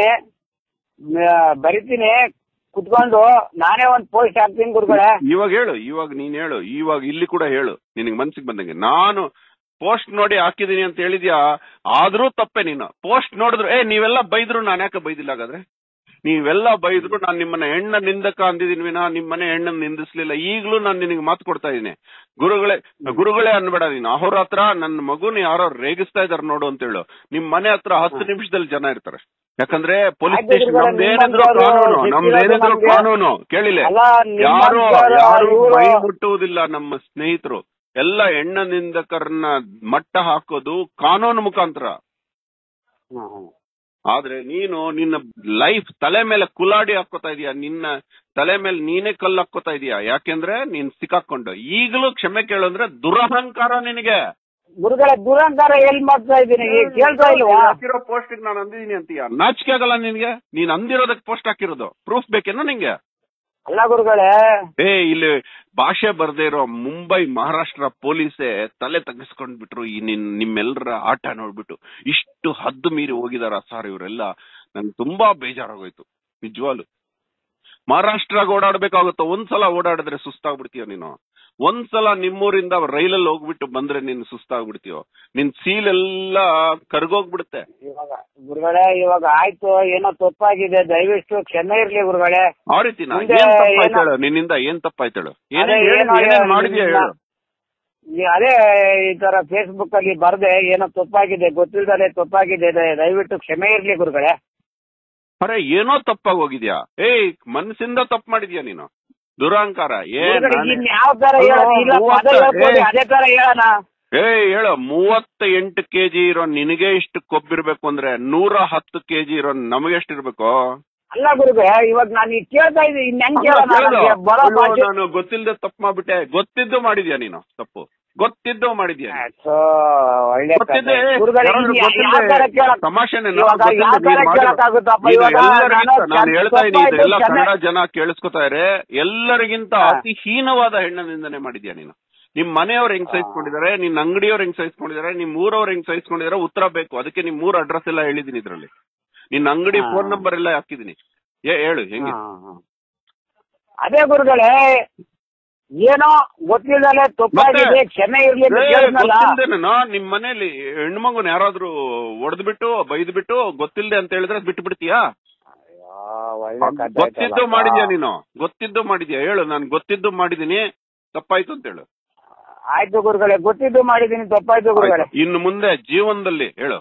ಮ- ಬರಿತೀನಿ ಕುತ್ಕೊಂಡು ನಾನೇ ಒಂದ್ ಪೋಸ್ಟ್ ಹಾಕ್ತೀನಿ ಗುರುಗಳೇ ಇವಾಗ ಹೇಳು ಇವಾಗ ನೀನ್ ಹೇಳು ಇವಾಗ ಇಲ್ಲಿ ಕೂಡ ಹೇಳು ನಿನಗೆ ಮನ್ಸಿಗೆ ಬಂದಂಗೆ ನಾನು ಪೋಸ್ಟ್ ನೋಡಿ ಹಾಕಿದೀನಿ ಅಂತ ಹೇಳಿದ್ಯಾ ಆದ್ರೂ ತಪ್ಪೆ ನೀನು ಪೋಸ್ಟ್ ನೋಡಿದ್ರು ಏ ನೀವೆಲ್ಲ ಬೈದ್ರು ನಾನು ಯಾಕೆ ಬೈದಿಲ್ಲ ಹಾಗಾದ್ರೆ ನೀವೆಲ್ಲ ಬೈದ್ರು ನಾನು ನಿಮ್ಮನ್ನ ಹೆಣ್ಣ ನಿಂದಕ ಅಂದಿದ್ದೀನಿ ವಿನ ನಿಮ್ಮನೆ ಹೆಣ್ಣನ್ನ ನಿಂದಿಸ್ಲಿಲ್ಲ ಈಗಲೂ ನಾನು ನಿನಗೆ ಮಾತು ಕೊಡ್ತಾ ಇದ್ದೀನಿ ಗುರುಗಳೇ ಗುರುಗಳೇ ಅನ್ಬೇಡ ನೀನು ಅವ್ರ ಹತ್ರ ನನ್ನ ಮಗುನ ಯಾರೋ ರೇಗಿಸ್ತಾ ಇದಾರೆ ನೋಡು ಅಂತ ಹೇಳು ನಿಮ್ ಮನೆ ಹತ್ರ ಹತ್ತು ನಿಮಿಷದಲ್ಲಿ ಜನ ಇರ್ತಾರೆ ಯಾಕಂದ್ರೆ ಪೊಲೀಸ್ ಆಯ್ತು ಸ್ಟೇಷನ್ ಗುರುಗಳೇ, ನಮ್ದೇನಿದ್ರು ನಿಮ್ಮಂಥವ್ರು ಕಾನೂನು ಸಿಕ್ಕಿರೋದು ನಮ್ದೇನಿದ್ರು ನಮ್ಗೆ- ಕಾನೂನು ಕೇಳಿಲ್ಲ ಅಲ್ಲ ಯಾರು ನಿಮ್ಮಂಥವ್ರು ಯಾರು ಇವ್ರು- ಮೈ ಮುಟ್ಟುವುದಿಲ್ಲ ನಮ್ಮ ಸ್ನೇಹಿತರು ಎಲ್ಲ ಹೆಣ್ಣ ನಿಂದಕರನ್ನ ಮಟ್ಟ ಹಾಕೋದು ಕಾನೂನು ಮುಖಾಂತರ ಹ್ಮ್, ಹ್ಮ್. ಆದ್ರೆ ನೀನು ನಿನ್ನ ಲೈಫ್ ತಲೆ ಮೇಲೆ ಕುಲಾಡಿ ಹಾಕೋತಾ ಇದೀಯ ನಿನ್ನ ತಲೆ ಮೇಲೆ ನೀನೇ ಕಲ್ಲು ಹಾಕೋತಾ ಇದೀಯ ಯಾಕೆಂದ್ರೆ ನೀನ್ ಸಿಕ್ಕಾಕೊಂಡು ಈಗಲೂ ಕ್ಷಮೆ ಕೇಳು ಅಂದ್ರೆ ದುರಹಂಕಾರ ನಿನಗೆ ಗುರುಗಳೇ ದುರಂಕಾರ ಎಲ್ ಮಾಡ್ತಾ ಇದ್ದೀನಿ ಈಗ ಕೇಳ್ತಾ ಇಲ್ವಾ ಹಾಕಿರೋ ಪೋಸ್ಟ್ ನಾನು ಅಂದಿದ್ದೀನಿ ಅಂತೀಯ ನಾಚಿಕೆ ಆಗಲ್ಲ ನಿನ್ಗೆ ನೀನ್ ಅಂದಿರೋದಕ್ಕೆ ಪೋಸ್ಟ್ ಹಾಕಿರೋದು ಪ್ರೂಫ್ ಬೇಕೇನೋ ನಿಂಗೆ ಅಲ್ಲ ಗುರುಗಳೇ ಏ ಇಲ್ಲಿ ಭಾಷೆ ಬರ್ದೇ ಇರೋ ಮುಂಬೈ ಮಹಾರಾಷ್ಟ್ರ ಪೊಲೀಸೇ ತಲೆ ತಗ್ಗಿಸ್ಕೊಂಡ್ ಬಿಟ್ರು ಈ ನಿನ್ ನಿಮ್ಮೆಲ್ಲರ ಆಟ ನೋಡ್ಬಿಟ್ಟು ಇಷ್ಟು ಹದ್ದು ಮೀರಿ ಹೋಗಿದಾರ ಸರ್ ಇವರೆಲ್ಲ ನನ್ಗೆ ತುಂಬಾ ಬೇಜಾರಾಗೋಯ್ತು ನಿಜವಾಗ್ಲು ಮಹಾರಾಷ್ಟ್ರಾಗ ಓಡಾಡ್ಬೇಕಾಗುತ್ತೋ ಒಂದ್ಸಲ ಓಡಾಡಿದ್ರೆ ಸುಸ್ತಾಗ್ಬಿಡ್ತೀಯ ನೀನು ಒಂದ್ಸಲ ನಿಮ್ಮೂರಿಂದ ರೈಲಲ್ಲಿ ಹೋಗ್ಬಿಟ್ಟು ಬಂದ್ರೆ ನೀನ್ ಸುಸ್ತಾಗ್ಬಿಡ್ತೀಯೋ ನಿನ್ ಸೀಲೆಲ್ಲ ಕರ್ಗೋಗ್ಬಿಡುತ್ತೆ ಇವಾಗ ಗುರುಗಳೇ ಇವಾಗ ಆಯ್ತು ಏನೋ ತಪ್ಪಾಗಿದೆ ದಯವಿಟ್ಟು ಕ್ಷಮೆ ಇರ್ಲಿ ಗುರುಗಳೇ ಆ ರೀತಿನ ಮುಂದೆ ಏನ್ ತಪ್ಪಾಯ್ತು ಏನೋ- ಹೇಳು ನಿನ್ನಿಂದ ಏನ್ ತಪ್ಪಾಯ್ತು ಹೇಳು ಅದೇ ಏನೇನ್ ಏನೋ ಹೇಳು, ಏನೇನ್ ಏನೋ ಮಾಡಿದ್ಯಾ ನಿನ್ನ- ಹೇಳು ಈ ಅದೇ ಈ ತರ ಫೇಸ್ಬುಕ್ ಅಲ್ಲಿ ಬರ್ದೆ ಏನೋ ತಪ್ಪಾಗಿದೆ ಗೊತ್ತಿಲ್ದಲೆ ತಪ್ಪಾಗಿದೆ ದಯ- ದಯವಿಟ್ಟು ಕ್ಷಮೆ ಇರ್ಲಿ ಗುರುಗಳೇ ಅರೆ ಏನೋ ತಪ್ಪಾಗಿ ಹೋಗಿದ್ಯಾ ಏಯ್ ಮನಸ್ಸಿಂದ ತಪ್ಪು ಮಾಡಿದ್ಯಾ ನೀನು ದುರಹಂಕಾರ ಏನ್ ಗುರುಗಳೇ, ನಾನೇ- ಇನ್ ಯಾವ ತರ ಹೇಳೋದು ಇಲ್ಲ ಅಲ್ಲೋ, ಪದ ಮೂವತ್ತ- ಹೇಳ್ಕೊಡಿ ಏ. ಅದೇ ತರ ಹೇಳೋಣ ಏಯ್ ಹೇಳು ಮೂವತ್ತ ಎಂಟು ಕೆಜಿ ಇರೋ ನಿನಗೆ ಇಷ್ಟು ಕೊಬ್ಬಿರ್ಬೇಕು ಅಂದ್ರೆ ನೂರ ಹತ್ತು ಕೆಜಿ ಇರೋ ನಮಗೆ ಎಷ್ಟಿರ್ಬೇಕು ಅಲ್ಲ ಗುರುಗಳೇ ಇವಾಗ ನಾನು ಈಗ ಕೇಳ್ತಾ ಇದ್ದೀನಿ ಇನ್ ಹೆಂಗ್ ಕೇಳೋಣ ಕೇಳು. ನನಗೆ ಬರೋ ಅಯ್ಯೋ, ಭಾಷೆ ನಾನು ಗೊತ್ತಿಲ್ಲದೆ ತಪ್ಪು ಮಾಡ್ಬಿಟ್ಟೆ ಗೊತ್ತಿದ್ದು ಮಾಡಿದ್ಯಾ ನೀನು ತಪ್ಪು ಗೊತ್ತಿದ್ದು ಮಾಡಿದ್ಯಾ ನೀನು. ಸೊ, ಒಳ್ಳೆ ಗೊತ್ತಿದ್ದೆ ಕಥೆ. ಗುರುಗಳೇ, ಯಾರಾದ್ರೂ ಇನ್ ಯಾ- ಯಾವ ಗೊತ್ತಿಲ್ದೆ ತರ ಕೇಳಕ್- ತಮಾಷೆನೆ ನಾನು ಇವಾಗ ಗೊತ್ತಿಲ್ದೆ ಯಾವ ತರ ನೀನ್ ಮಾಡಿರೋ- ಕೇಳಕ್ಕಾಗುತ್ತಪ್ಪ? ನೀನು ಇವಾಗ ಎಲ್ಲರಿಗಿಂತ ನಾನು ನಾನು ಹೇಳ್ತಾ ಇದ್ದೀನಿ ತಪ್ಪಾಯ್ತು, ಇದೆಲ್ಲ ಕ್ಷಮೆ- ಕನ್ನಡ ಜನ ಕೇಳಿಸ್ಕೊತಾ ಇರೆ ಎಲ್ಲರಿಗಿಂತ ಹಾ. ಅತಿ ಹೀನವಾದ ಹೆಣ್ಣ ನಿಂದನೆ ಮಾಡಿದ್ಯಾ ನೀನು ನಿಮ್ ಮನೆಯವ್ರು ಹೆಂಗ್ ಸಹಿಸ್ಕೊಂಡಿದ್ದಾರೆ ನಿನ್ ಅಂಗಡಿಯವ್ರು ಹೆಂಗ್ ಸಹಿಸ್ಕೊಂಡಿದ್ದಾರೆ ನಿಮ್ ಊರವ್ರು ಹೆಂಗ್ ಸಹಿಸ್ಕೊಂಡಿದ್ದಾರೆ ಉತ್ತರ ಬೇಕು ಅದಕ್ಕೆ ನಿಮ್ ಊರ ಅಡ್ರೆಸ್ ಎಲ್ಲ ಹೇಳಿದೀನಿ ಇದ್ರಲ್ಲಿ ನಿನ್ ಅಂಗಡಿ ಹಾ. ಫೋನ್ ನಂಬರ್ ಎಲ್ಲ ಹಾಕಿದೀನಿ ಏ ಹೇಳು ಹೆಂಗೆ ಹಾ, ಹಾ. ಅದೇ ಗುರುಗಳೇ ಏನೋ ಗೊತ್ತಿಲ್ಲದೆ ತಪ್ಪಾಗಿದೆ ಕ್ಷಮೆ ಇರ್ಲಿ ಅಂತ ಕೇಳಿದ್ನಲ್ಲ ಗೊತ್ತಿಲ್ದೇನೋ ನಿಮ್ ಮನೇಲಿ ಹೆಣ್ಮಗುನ ಯಾರಾದ್ರೂ ಹೊಡೆದ್ಬಿಟ್ಟು ಬೈದ್ಬಿಟ್ಟು ಗೊತ್ತಿಲ್ದೆ ಅಂತ ಹೇಳಿದ್ರೆ ಬಿಟ್ಟು ಬಿಡ್ತೀಯಾ ಅಯ್ಯೋ, ಒಳ್ಳೆ ಕಥೆ ಗೊತ್ತಿದ್ದು ಆಯ್ತಲ್ಲಪ್ಪ. ಮಾಡಿದ್ಯಾ ನೀನು ಗೊತ್ತಿದ್ದು ಮಾಡಿದ್ಯಾ ಹೇಳು ನಾನು ಗೊತ್ತಿದ್ದು ಮಾಡಿದೀನಿ ತಪ್ಪಾಯ್ತು ಅಂತ ಹೇಳು ಆಯ್ತು ಗುರುಗಳೇ ಗೊತ್ತಿದ್ದು ಮಾಡಿದೀನಿ ತಪ್ಪಾಯ್ತು ಗುರುಗಳೇ ಆಯ್ತು. ಇನ್ನು ಮುಂದೆ ಜೀವನದಲ್ಲಿ ಹೇಳು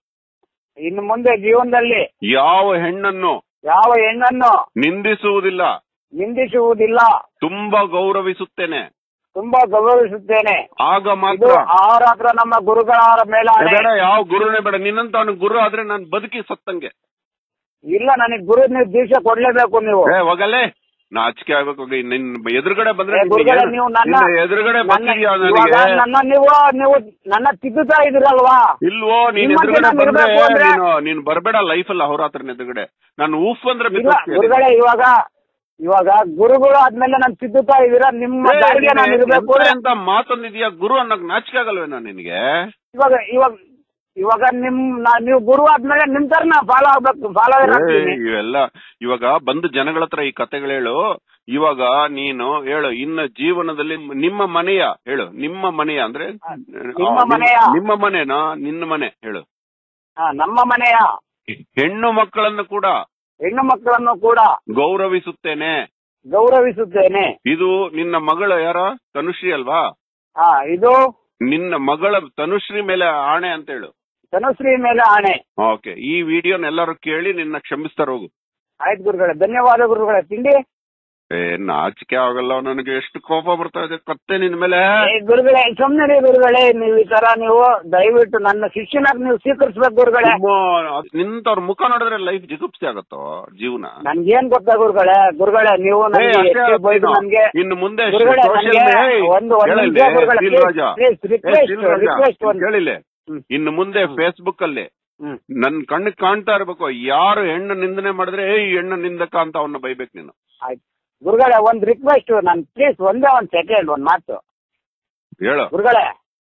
ಇನ್ನು ಮುಂದೆ ಜೀವನದಲ್ಲಿ ಯಾವ ಹೆಣ್ಣನ್ನು ಯಾವ ಹೆಣ್ಣನ್ನು ನಿಂದಿಸುವುದಿಲ್ಲ ನಿಂದಿಸುವುದಿಲ್ಲ ತುಂಬಾ ಗೌರವಿಸುತ್ತೇನೆ ತುಂಬಾ ಗೌರವಿಸುತ್ತೇನೆ ಆಗ ಇದು ಮಾತ್ರ ಅವರ ಹತ್ರ ನಮ್ಮ ಗುರುಗಳ ಮೇಲ ಆಣೆ. ಬೇಡ ಯಾವ ಗುರುನೇ ಬೇಡ ನಿನ್ನಂತ ಅವನು ಗುರು ಆದ್ರೆ ನಾನು ಬದುಕಿ ಸತ್ತಂಗೆ ಇಲ್ಲ ನನಗೆ ಗುರು ನೀವು ದೀಕ್ಷೆ ಕೊಡ್ಲೇಬೇಕು ನೀವು ಏ ಹೋಗಲೇ ನಾಚಿಕೆ ಆಗ್ಬೇಕು ನಿನ್ ಎದುರುಗಡೆ ಬಂದ್ರೆ ಏ, ನಿನ್ಗೆ ಗುರುಗಳೇ, ಏನು- ನೀವು ನನ್ನ ನಿನ್ನ ಎದುರುಗಡೆ ನನ್ನ- ಬಂದಿದ್ಯಾ ಇವಾಗ ನನಗೆ ನನ್ನ ನೀವು ನೀವು ನನ್ನ ತಿದ್ದುತ್ತಾ ಇದ್ದೀರಲ್ವಾ ಇಲ್ವೋ ನೀನ್ ನಿಮ್ಮಂತೆ ಎದುರುಗಡೆ ನಾನು ಬಂದ್ರೆ ಇರ್ಬೇಕು ಅಂದ್ರೆ- ನೀನು ನೀನ್ ಬರಬೇಡ ಲೈಫ್ ಅಲ್ಲಿ ಅವ್ರ ಹತ್ರ ಎದುರುಗಡೆ ನಾನು ಊಫ್ ಅಂದ್ರೆ ಇಲ್ಲ ಬಿದ್ದೋಗ್ತೀನಿ. ಗುರುಗಳೇ ಇವಾಗ ಇವಾಗ ಗುರುಗಳು ಆದ್ಮೇಲೆ ನಾನು ತಿದ್ದುತ್ತಾ ಇದ್ದೀರಾ ನಿಮ್ಮ ಏ, ದಾರಿಗೆ ನೀನು ನಾನು ಇರ್ಬೇಕು ಎಂತ ಅಂತ ಮಾತೊಂದಿದ್ಯಾ ಗುರು ಅನ್ನಕ್ ನಾಚಿಕೆ ಆಗಲ್ವೇನೋ ನಿನಗೆ ಇವಾಗ ಇವಾಗ ಇವಾಗ ನಿಮ್ ನಾ- ನೀವು ಗುರು ಆದ್ಮೇಲೆ ನಿಮ್ ತರ ನಾ ಫಾಲೋ ಆಗ್ಬೇಕು ಫಾಲೋವರ್ ಏ, ಆಗ್ತೀನಿ ಇವೆಲ್ಲ ಇವಾಗ ಬಂದು ಜನಗಳ ಹತ್ರ ಈ ಕತೆಗಳು ಹೇಳು ಇವಾಗ ನೀನು ಹೇಳು ಇನ್ನು ಜೀವನದಲ್ಲಿ ನಿಮ್ಮ ಮನೆಯ ಹೇಳು ನಿಮ್ಮ ಮನೆಯ ಅಂದ್ರೆ ನಿಮ್ಮ ಆ, ಮನೆಯ. ನಿಮ್ಮ ಮನೆನಾ ನಿನ್ನ ಮನೆ ಹೇಳು ಹಾ, ನಮ್ಮ ಮನೆಯ ಹೆಣ್ಣು ಮಕ್ಕಳನ್ನು ಕೂಡ ಹೆಣ್ಣು ಮಕ್ಕಳನ್ನು ಕೂಡ ಗೌರವಿಸುತ್ತೇನೆ ಗೌರವಿಸುತ್ತೇನೆ ಇದು ನಿನ್ನ ಮಗಳ ಯಾರ ತನುಶ್ರೀ ಅಲ್ವಾ ಹಾ ಇದು ನಿನ್ನ ಮಗಳ ತನುಶ್ರೀ ಮೇಲೆ ಆಣೆ ಅಂತ ಹೇಳು ತನುಶ್ರೀ ಮೇಲೆ ಆಣೆ ಓಕೆ ಈ ವಿಡಿಯೋನ ಎಲ್ಲರೂ ಕೇಳಿ ನಿನ್ನ ಕ್ಷಮಿಸ್ತಾರ ಹೋಗು ಆಯ್ತು ಗುರುಗಳೇ ಧನ್ಯವಾದ ಗುರುಗಳೇ ತಿಂಡಿ ಏ ನಾಚಿಕೆ ಆಗಲ್ಲ ನನಗೆ ಎಷ್ಟು ಕೋಪ ಬರ್ತಾ ಇದೆ ಕತ್ತೆ ನಿನ್ ಮೇಲೆ ಏ, ಗುರುಗಳೇ ಸುಮ್ಮನೆ ಗುರುಗಳೇ ನೀವು ಈ ತರ ನೀವು ದಯವಿಟ್ಟು ನನ್ನ ಶಿಷ್ಯನಾಗಿ ನೀವು ಸ್ವೀಕರಿಸ್ಬೇಕು ಗುರುಗಳೇ ತುಂಬಾ ನಿಂತವ್ರ ಮುಖ ನೋಡಿದ್ರೆ ಲೈಫ್ ಜಿಗುಪ್ಸಿ ಆಗತ್ತೋ ಜೀವನ ನನ್ಗೇನ್ ಗೊತ್ತಾ ಗುರುಗಳೇ ಗುರುಗಳೇ ನೀವು ಏ, ನನಗೆ ಅಷ್ಟೇ ಎಷ್ಟು ಬೈದು ಹೇಳ್ತೀನಿ. ನನ್ಗೆ ಇನ್ನು ಮುಂದೆ ಗುರುಗಳೇ, social ನನ್ಗೆ media- ಒಂದು- ಒಂದು ಕೇಳಲ್ಲಿ, ನಿಮಿಷ ಗುರುಗಳೇ, ಸ್ಟೀಲ್ please, ರಾಜ. please, ಏ, request, ಸ್ಟೀಲ್ ರಾಜ, request ಒಂದು. ಕೇಳಿಲ್ಲ ಹ್ಮ್. ಇನ್ನು ಮುಂದೆ ಹ್ಮ್. ಫೇಸ್ಬುಕ್ ಅಲ್ಲಿ ಹ್ಮ್ ನನ್ ಕಣ್ಣಿಗೆ ಕಾಣ್ತಾ ಇರ್ಬೇಕು ಯಾರು ಹೆಣ್ಣು ನಿಂದನೆ ಮಾಡಿದ್ರೆ ಏ ಈ ಹೆಣ್ಣು ನಿಂದಕ ಅಂತ ಅವನ್ನ ಬೈಬೇಕು ನೀನು ಆಯ್ತು ಗುರುಗಳೇ ಒಂದ್ ರಿಕ್ವೆಸ್ಟ್ ನನ್ ಪ್ಲೀಸ್ ಒಂದೇ ಒಂದ್ ಸೆಕೆಂಡ್ ಒಂದ್ ಮಾತು ಹೇಳು ಗುರುಗಳೇ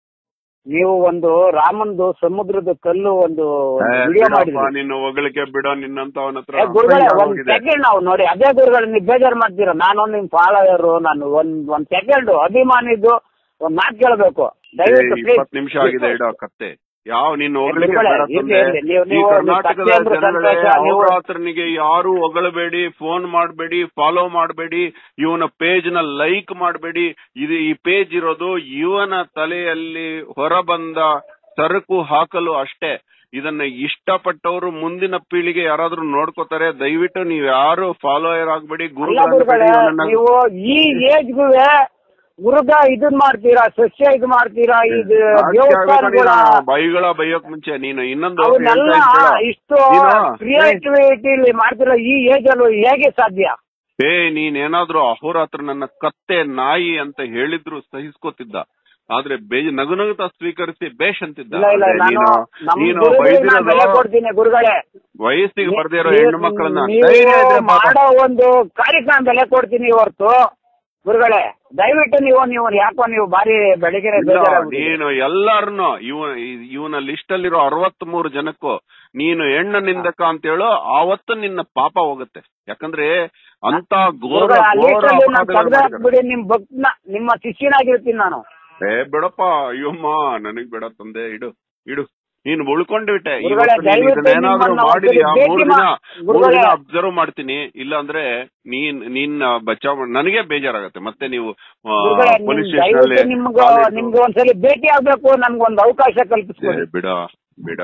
ನೀವು ಒಂದು ರಾಮಂದು ಸಮುದ್ರದ ಕಲ್ಲು ಒಂದು ಏ, ವಿಡಿಯೋ ಬಿಡಪ್ಪ, ಮಾಡಿದ್ರಿ ನಿನ್ನ ಹೊಗಳಿಕೆ ಬಿಡೋ ನಿನ್ನಂತವನ ಹತ್ರ ಏ, ಗುರುಗಳೇ ಒಂದ್ ಆಗೋಗಿದೆ. ಸೆಕೆಂಡ್ ನಾವು ನೋಡಿ ಅದೇ ಗುರುಗಳು ನೀವು ಬೇಜಾರು ಮಾಡ್ತೀರಾ ನಾನು ನಿಮ್ ಫಾಲೋಯರು ನಾನು ಒಂದ್ ಒಂದ್ ಸೆಕೆಂಡ್ ಅಭಿಮಾನಿದ್ದು ಒಂದ್ ಮಾತು ಕೇಳಬೇಕು ದಯವಿಟ್ಟು ಏ, ಪ್ಲೀಸ್ ಇಪ್ಪತ್ತು ನಿಮಿಷ ಆಗಿದೆ ಇಡೋ ಕತ್ತೆ ಯಾವ ನೀನು ಹೊಗಳಿಕೆ ಗುರುಗಳೇ, ಬೇಡ ಇರ್ಲಿ, ತಂದೆ. ಇರ್ಲಿ. ನೀವು- ಈ ನೀವು ಕರ್ನಾಟಕದ ಕತ್ತೆ ಅಂದ್ರೆ ಜನಗಳೇ ಸಂತೋಷ, ನೀವು- ಅಹೋರಾತ್ರನಿಗೆ ಯಾರು ಹೊಗಳಬೇಡಿ ಫೋನ್ ಮಾಡಬೇಡಿ ಫಾಲೋ ಮಾಡಬೇಡಿ ಇವನ ಪೇಜ್ ನ ಲೈಕ್ ಮಾಡಬೇಡಿ ಇದು ಈ ಪೇಜ್ ಇರೋದು ಇವನ ತಲೆಯಲ್ಲಿ ಹೊರಬಂದ ಸರಕು ಹಾಕಲು ಅಷ್ಟೇ ಇದನ್ನ ಇಷ್ಟಪಟ್ಟವರು ಮುಂದಿನ ಪೀಳಿಗೆ ಯಾರಾದ್ರೂ ನೋಡ್ಕೋತಾರೆ ದಯವಿಟ್ಟು ನೀವ್ ಯಾರು ಫಾಲೋಯರ್ ಆಗ್ಬೇಡಿ ಅಲ್ಲ ಗುರುಗಳೇ ಗುರುಗಳನ್ನ ನೀವು ಈ ಏಜ್ಗುವೆ ಗುರುಗ ಇದನ್ ಮಾಡ್ತೀರಾ ಸಸ್ಯ ಇದು ಮಾಡ್ತೀರಾ ಇದು ದೇವಸ್ಥಾನಗಳ ಬೈಗಳ ಬೈಯೋಕ್ ಮುಂಚೆ ನೀನು ಇನ್ನೊಂದು ಅವನ್ನೆಲ್ಲ ಹೇಳ್ತಾ ಇದ್ದೀನಿ ಕೇಳು. ಇಷ್ಟು ನೀನು- ಕ್ರಿಯೇಟಿವಿಟಿ ಮಾಡ್ತೀರಾ ಈ ಏಜ್ ಅಲ್ಲೂ ಹೇಗೆ ಸಾಧ್ಯ ಏ ನೀನೇನಾದ್ರೂ ಅಹೋರಾತ್ರ ನನ್ನ ಕತ್ತೆ ನಾಯಿ ಅಂತ ಹೇಳಿದ್ರು ಸಹಿಸ್ಕೋತಿದ್ದ ಆದ್ರೆ ಬೇಜ ನಗು ನಗುತ್ತಾ ಸ್ವೀಕರಿಸಿ ಬೇಷ್ ಅಂತಿದ್ದ ಇಲ್ಲ ಇಲ್ಲ ಆದ್ರೆ ನಾನು ನೀನು ನಮ್ಮ ನೀನು ಗುರುಗಳಿಗೆ ನಾನು ಬೆಲೆ ಬೈದಿರೋದು ಕೊಡ್ತೀನಿ ಗುರುಗಳೇ ವಯಸ್ಸಿಗೆ ಬರ್ದೇ ಇರೋ ನೀವು- ಹೆಣ್ಣು ಮಕ್ಕಳನ್ನ ನೀವು ಧೈರ್ಯ ಇದ್ರೆ ಮಾತಾಡು. ಮಾಡೋ ಒಂದು ಕಾರ್ಯಕ್ರಮ ಬೆಲೆ ಕೊಡ್ತೀನಿ ಹೊರ್ತು ಗುರುಗಳೇ ದಯವಿಟ್ಟು ನೀವು ನೀವು ಯಾಕೋ ನೀವು ಬಾರಿ ಬೆಳಗ್ಗೆ ಇಲ್ಲ, ನೀನು ಎಲ್ಲಾರನ್ನು ಇವ ಇವನ ಲಿಸ್ಟ್ ಅಲ್ಲಿರೋ ಅರವತ್ ಮೂರು ಜನಕ್ಕೂ ನೀನು ಹೆಣ್ಣು ನಿಂದಕ ಅಂತ ಹೇಳು ಆವತ್ತು ನಿನ್ನ ಪಾಪ ಹೋಗುತ್ತೆ ಯಾಕಂದ್ರೆ ಅಂತ ಘೋರ ಘೋರ ಅಪರಾಧಗಳು ಮಾಡಿದ್ದಾರೆ. ಬಿಡಿ ನಿಮ್ ಭಕ್ತನ ನಿಮ್ಮ ಶಿಷ್ಯನಾಗಿರ್ತೀನಿ ನಾನು ಏ ಬಿಡಪ್ಪ ಅಯ್ಯಮ್ಮ ನನಗ್ ಬೇಡ ತಂದೆ ಇಡು ಇಡು ನೀನು ಉಳ್ಕೊಂಡು ಬಿಟ್ಟೆ ಗುರುಗಳೇ, ಇವತ್ತು ನೀನು ದಯವಿಟ್ಟು ಇದನ್ನೇನಾದ್ರೂ ನಿಮ್ಮನ್ನ ಮಾಡಿದ್ಯಾ ಒಂದ್ಸರಿ ಮೂರ್ ಭೇಟಿ ದಿನ ಮಾ- ಮೂರ್ ಗುರುಗಳೇ. ದಿನ ಅಬ್ಸರ್ವ್ ಮಾಡ್ತೀನಿ ಇಲ್ಲ ಅಂದ್ರೆ ನೀನ್ ನಿನ್ನ ಬಚಾವ್ ಮಾಡ್- ನನಗೆ ಬೇಜಾರಾಗತ್ತೆ ಮತ್ತೆ ನೀವು ಗುರುಗಳೇ, ನಿಮ್ ಪೊಲೀಸ್ ಸ್ಟೇಷನ್ ಅಲ್ಲಿ ದಯವಿಟ್ಟು ನಿಮ್ಗೆ ನಿಮ್ಗೆ ಒಂದ್ಸಲಿ ಭೇಟಿ ಆಗ್ಬೇಕು ನನ್ಗೊಂದು ಅವಕಾಶ ಕಲ್ಪಿಸ್ಕೊಡಿ ಬಿಡ ಬಿಡ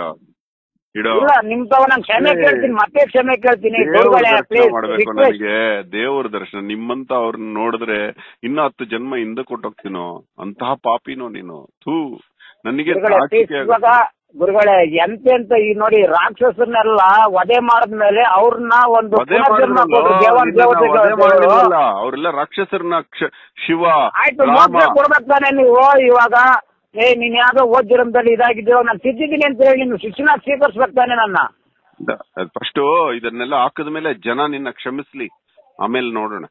ಇಡೋ ಇಲ್ಲ ನಿಮ್ ತವ ನಾನು ಕ್ಷಮೆ ಏ. ಕೇಳ್ತೀನಿ ಮತ್ತೆ ಕ್ಷಮೆ ಕೇಳ್ತೀನಿ ದೇವ್ರ ಗುರುಗಳೇ ದರ್ಶನ ಪ್ಲೀಸ್ ಮಾಡ್ಬೇಕು ರಿಕ್ವೆಸ್ಟ್ ನನಗೆ ದೇವ್ರ ದರ್ಶನ ನಿಮ್ಮಂತ ಅವ್ರನ್ನ ನೋಡಿದ್ರೆ ಇನ್ನ ಹತ್ತು ಜನ್ಮ ಹಿಂದೆ ಕೊಟ್ಟೋಗ್ತೀನೋ ಅಂತಹ ಪಾಪಿನೋ ನೀನು ಥೂ ನನಗೆ ಗುರುಗಳೇ ಪ್ಲೀಸ್ ನಾಚಿಕೆ ಇವಾಗ ಆಗುತ್ತೆ. ಗುರುಗಳೇ ಎಂತೆಂತ ಈ ನೋಡಿ ರಾಕ್ಷಸನ್ನೆಲ್ಲ ವಧೆ ಮಾಡಿದ್ಮೇಲೆ ಅವ್ರನ್ನ ಒಂದು ವಧೆ ಪುನರ್ಜನ್ಮ ಮಾಡಿದ್ರಲ್ಲ, ಕೊಟ್ರು ದೇವನ್ ನಿನ್ನನ್ನ ವಧೆ ದೇವತೆಗಳು ಮಾಡಿದ್ರಲ್ಲ, ಅವರೆಲ್ಲ ರಾಕ್ಷಸರನ್ನ ಕ್ಷ- ಶಿವ ಆಯ್ತು ರಾಮ ಮೋಕ್ಷ ಕೊಡ್ಬೇಕು ತಾನೆ ನೀವು ಇವಾಗ ಏ ನೀನ್ ಯಾವ್ದೋ ಓದ್ ಜನ್ಮದಲ್ಲಿ ಇದಾಗಿದ್ದೀರೋ ನಾನು ತಿದ್ದಿದ್ದೀನಿ ಅಂತ ಹೇಳಿ ನೀನು ಶಿಕ್ಷಣ ಸ್ವೀಕರಿಸ್ಬೇಕು ತಾನೆ ನನ್ನ ಫಸ್ಟ್ ಇದನ್ನೆಲ್ಲ ಹಾಕಿದ ಮೇಲೆ ಜನ ನಿನ್ನ ಕ್ಷಮಿಸ್ಲಿ ಆಮೇಲೆ ನೋಡೋಣ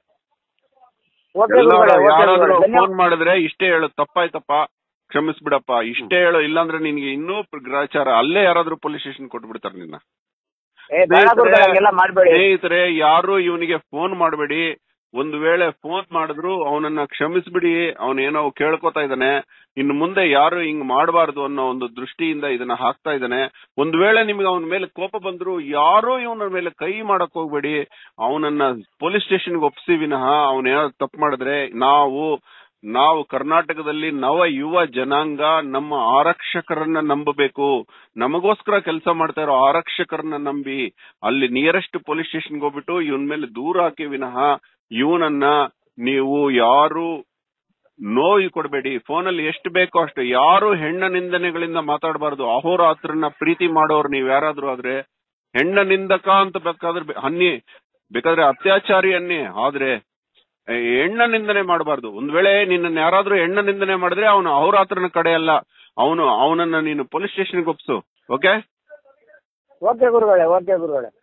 ಓಕೆ ಎಲ್ಲಾರು ಗುರುಗಳೇ, ಓಕೆ ಯಾರಾದ್ರೂ ಗುರುಗಳೇ, ಧನ್ಯವಾದ. ಫೋನ್ ಮಾಡಿದ್ರೆ ಇಷ್ಟೇ ಹೇಳು ತಪ್ಪಾಯ್ತಪ್ಪ ಕ್ಷಮಿಸ್ಬಿಡಪ್ಪ ಇಷ್ಟೇ ಹೇಳು ಇಲ್ಲಾಂದ್ರೆ ನಿನ್ಗೆ ಇನ್ನೂ ಗ್ರಾಚಾರ ಅಲ್ಲೇ ಯಾರಾದ್ರೂ ಪೊಲೀಸ್ ಸ್ಟೇಷನ್ ಕೊಟ್ಬಿಡ್ತಾರೆ ನಿನ್ನ ಏ ಬೇಡ ಗುರುಗಳೇ ಹಂಗೆಲ್ಲ ಮಾಡ್ಬೇಡಿ ಸ್ನೇಹಿತರೆ ಯಾರು ಇವನಿಗೆ ಫೋನ್ ಮಾಡಬೇಡಿ ಒಂದು ವೇಳೆ ಫೋನ್ ಮಾಡಿದ್ರು ಅವನನ್ನ ಕ್ಷಮಿಸ್ಬಿಡಿ ಅವನೇನೋ ಕೇಳ್ಕೊತಾ ಇದ್ದಾನೆ ಇನ್ನು ಮುಂದೆ ಯಾರು ಹಿಂಗ್ ಮಾಡಬಾರ್ದು ಅನ್ನೋ ಒಂದು ದೃಷ್ಟಿಯಿಂದ ಇದನ್ನ ಹಾಕ್ತಾ ಇದ್ದಾನೆ ಒಂದ್ ವೇಳೆ ನಿಮ್ಗೆ ಅವನ ಮೇಲೆ ಕೋಪ ಬಂದ್ರು ಯಾರೋ ಇವನ ಮೇಲೆ ಕೈ ಮಾಡಕ್ ಹೋಗ್ಬೇಡಿ ಅವನನ್ನ ಪೊಲೀಸ್ ಸ್ಟೇಷನ್ಗೆ ಒಪ್ಸಿ ವಿನಃ ಅವನೇನಾದ್ರು ತಪ್ಪು ಮಾಡಿದ್ರೆ ನಾವು ನಾವು ಕರ್ನಾಟಕದಲ್ಲಿ ನವ ಯುವ ಜನಾಂಗ ನಮ್ಮ ಆರಕ್ಷಕರನ್ನ ನಂಬಬೇಕು ನಮಗೋಸ್ಕರ ಕೆಲಸ ಮಾಡ್ತಾ ಇರೋ ಆರಕ್ಷಕರನ್ನ ನಂಬಿ ಅಲ್ಲಿ ನಿಯರೆಸ್ಟ್ ಪೊಲೀಸ್ ಸ್ಟೇಷನ್ಗೆ ಹೋಗ್ಬಿಟ್ಟು ಇವನ್ ಮೇಲೆ ದೂರ ಹಾಕಿ ವಿನಃ ಇವನನ್ನ ನೀವು ಯಾರು ನೋವು ಕೊಡಬೇಡಿ ಫೋನಲ್ಲಿ ಎಷ್ಟು ಬೇಕೋ ಅಷ್ಟು ಯಾರು ಹೆಣ್ಣ ನಿಂದನೆಗಳಿಂದ ಮಾತಾಡಬಾರ್ದು ಅಹೋರಾತ್ರನ ಪ್ರೀತಿ ಮಾಡೋರು ನೀವ್ ಯಾರಾದ್ರೂ ಆದ್ರೆ ಹೆಣ್ಣ ನಿಂದಕ ಅಂತ ಬೇಕಾದ್ರೆ ಬೆ- ಅನ್ನಿ ಬೇಕಾದ್ರೆ ಅತ್ಯಾಚಾರಿ ಅನ್ನಿ ಆದ್ರೆ ಏ, ಹೆಣ್ಣ ನಿಂದನೆ ಮಾಡಬಾರ್ದು ಒಂದ್ ವೇಳೆ ನಿನ್ನ ಯಾರಾದ್ರೂ ಹೆಣ್ಣ ನಿಂದನೆ ಮಾಡಿದ್ರೆ ಅವನು ಅಹೋರಾತ್ರನ ಕಡೆ ಅಲ್ಲ ಅವನು ಅವನನ್ನ ನೀನು ಪೊಲೀಸ್ ಸ್ಟೇಷನ್ಗೆ ಒಪ್ಸು ಓಕೆ ಓಕೆ ಗುರುಗಳೇ ಓಕೆ ಗುರುಗಳೇ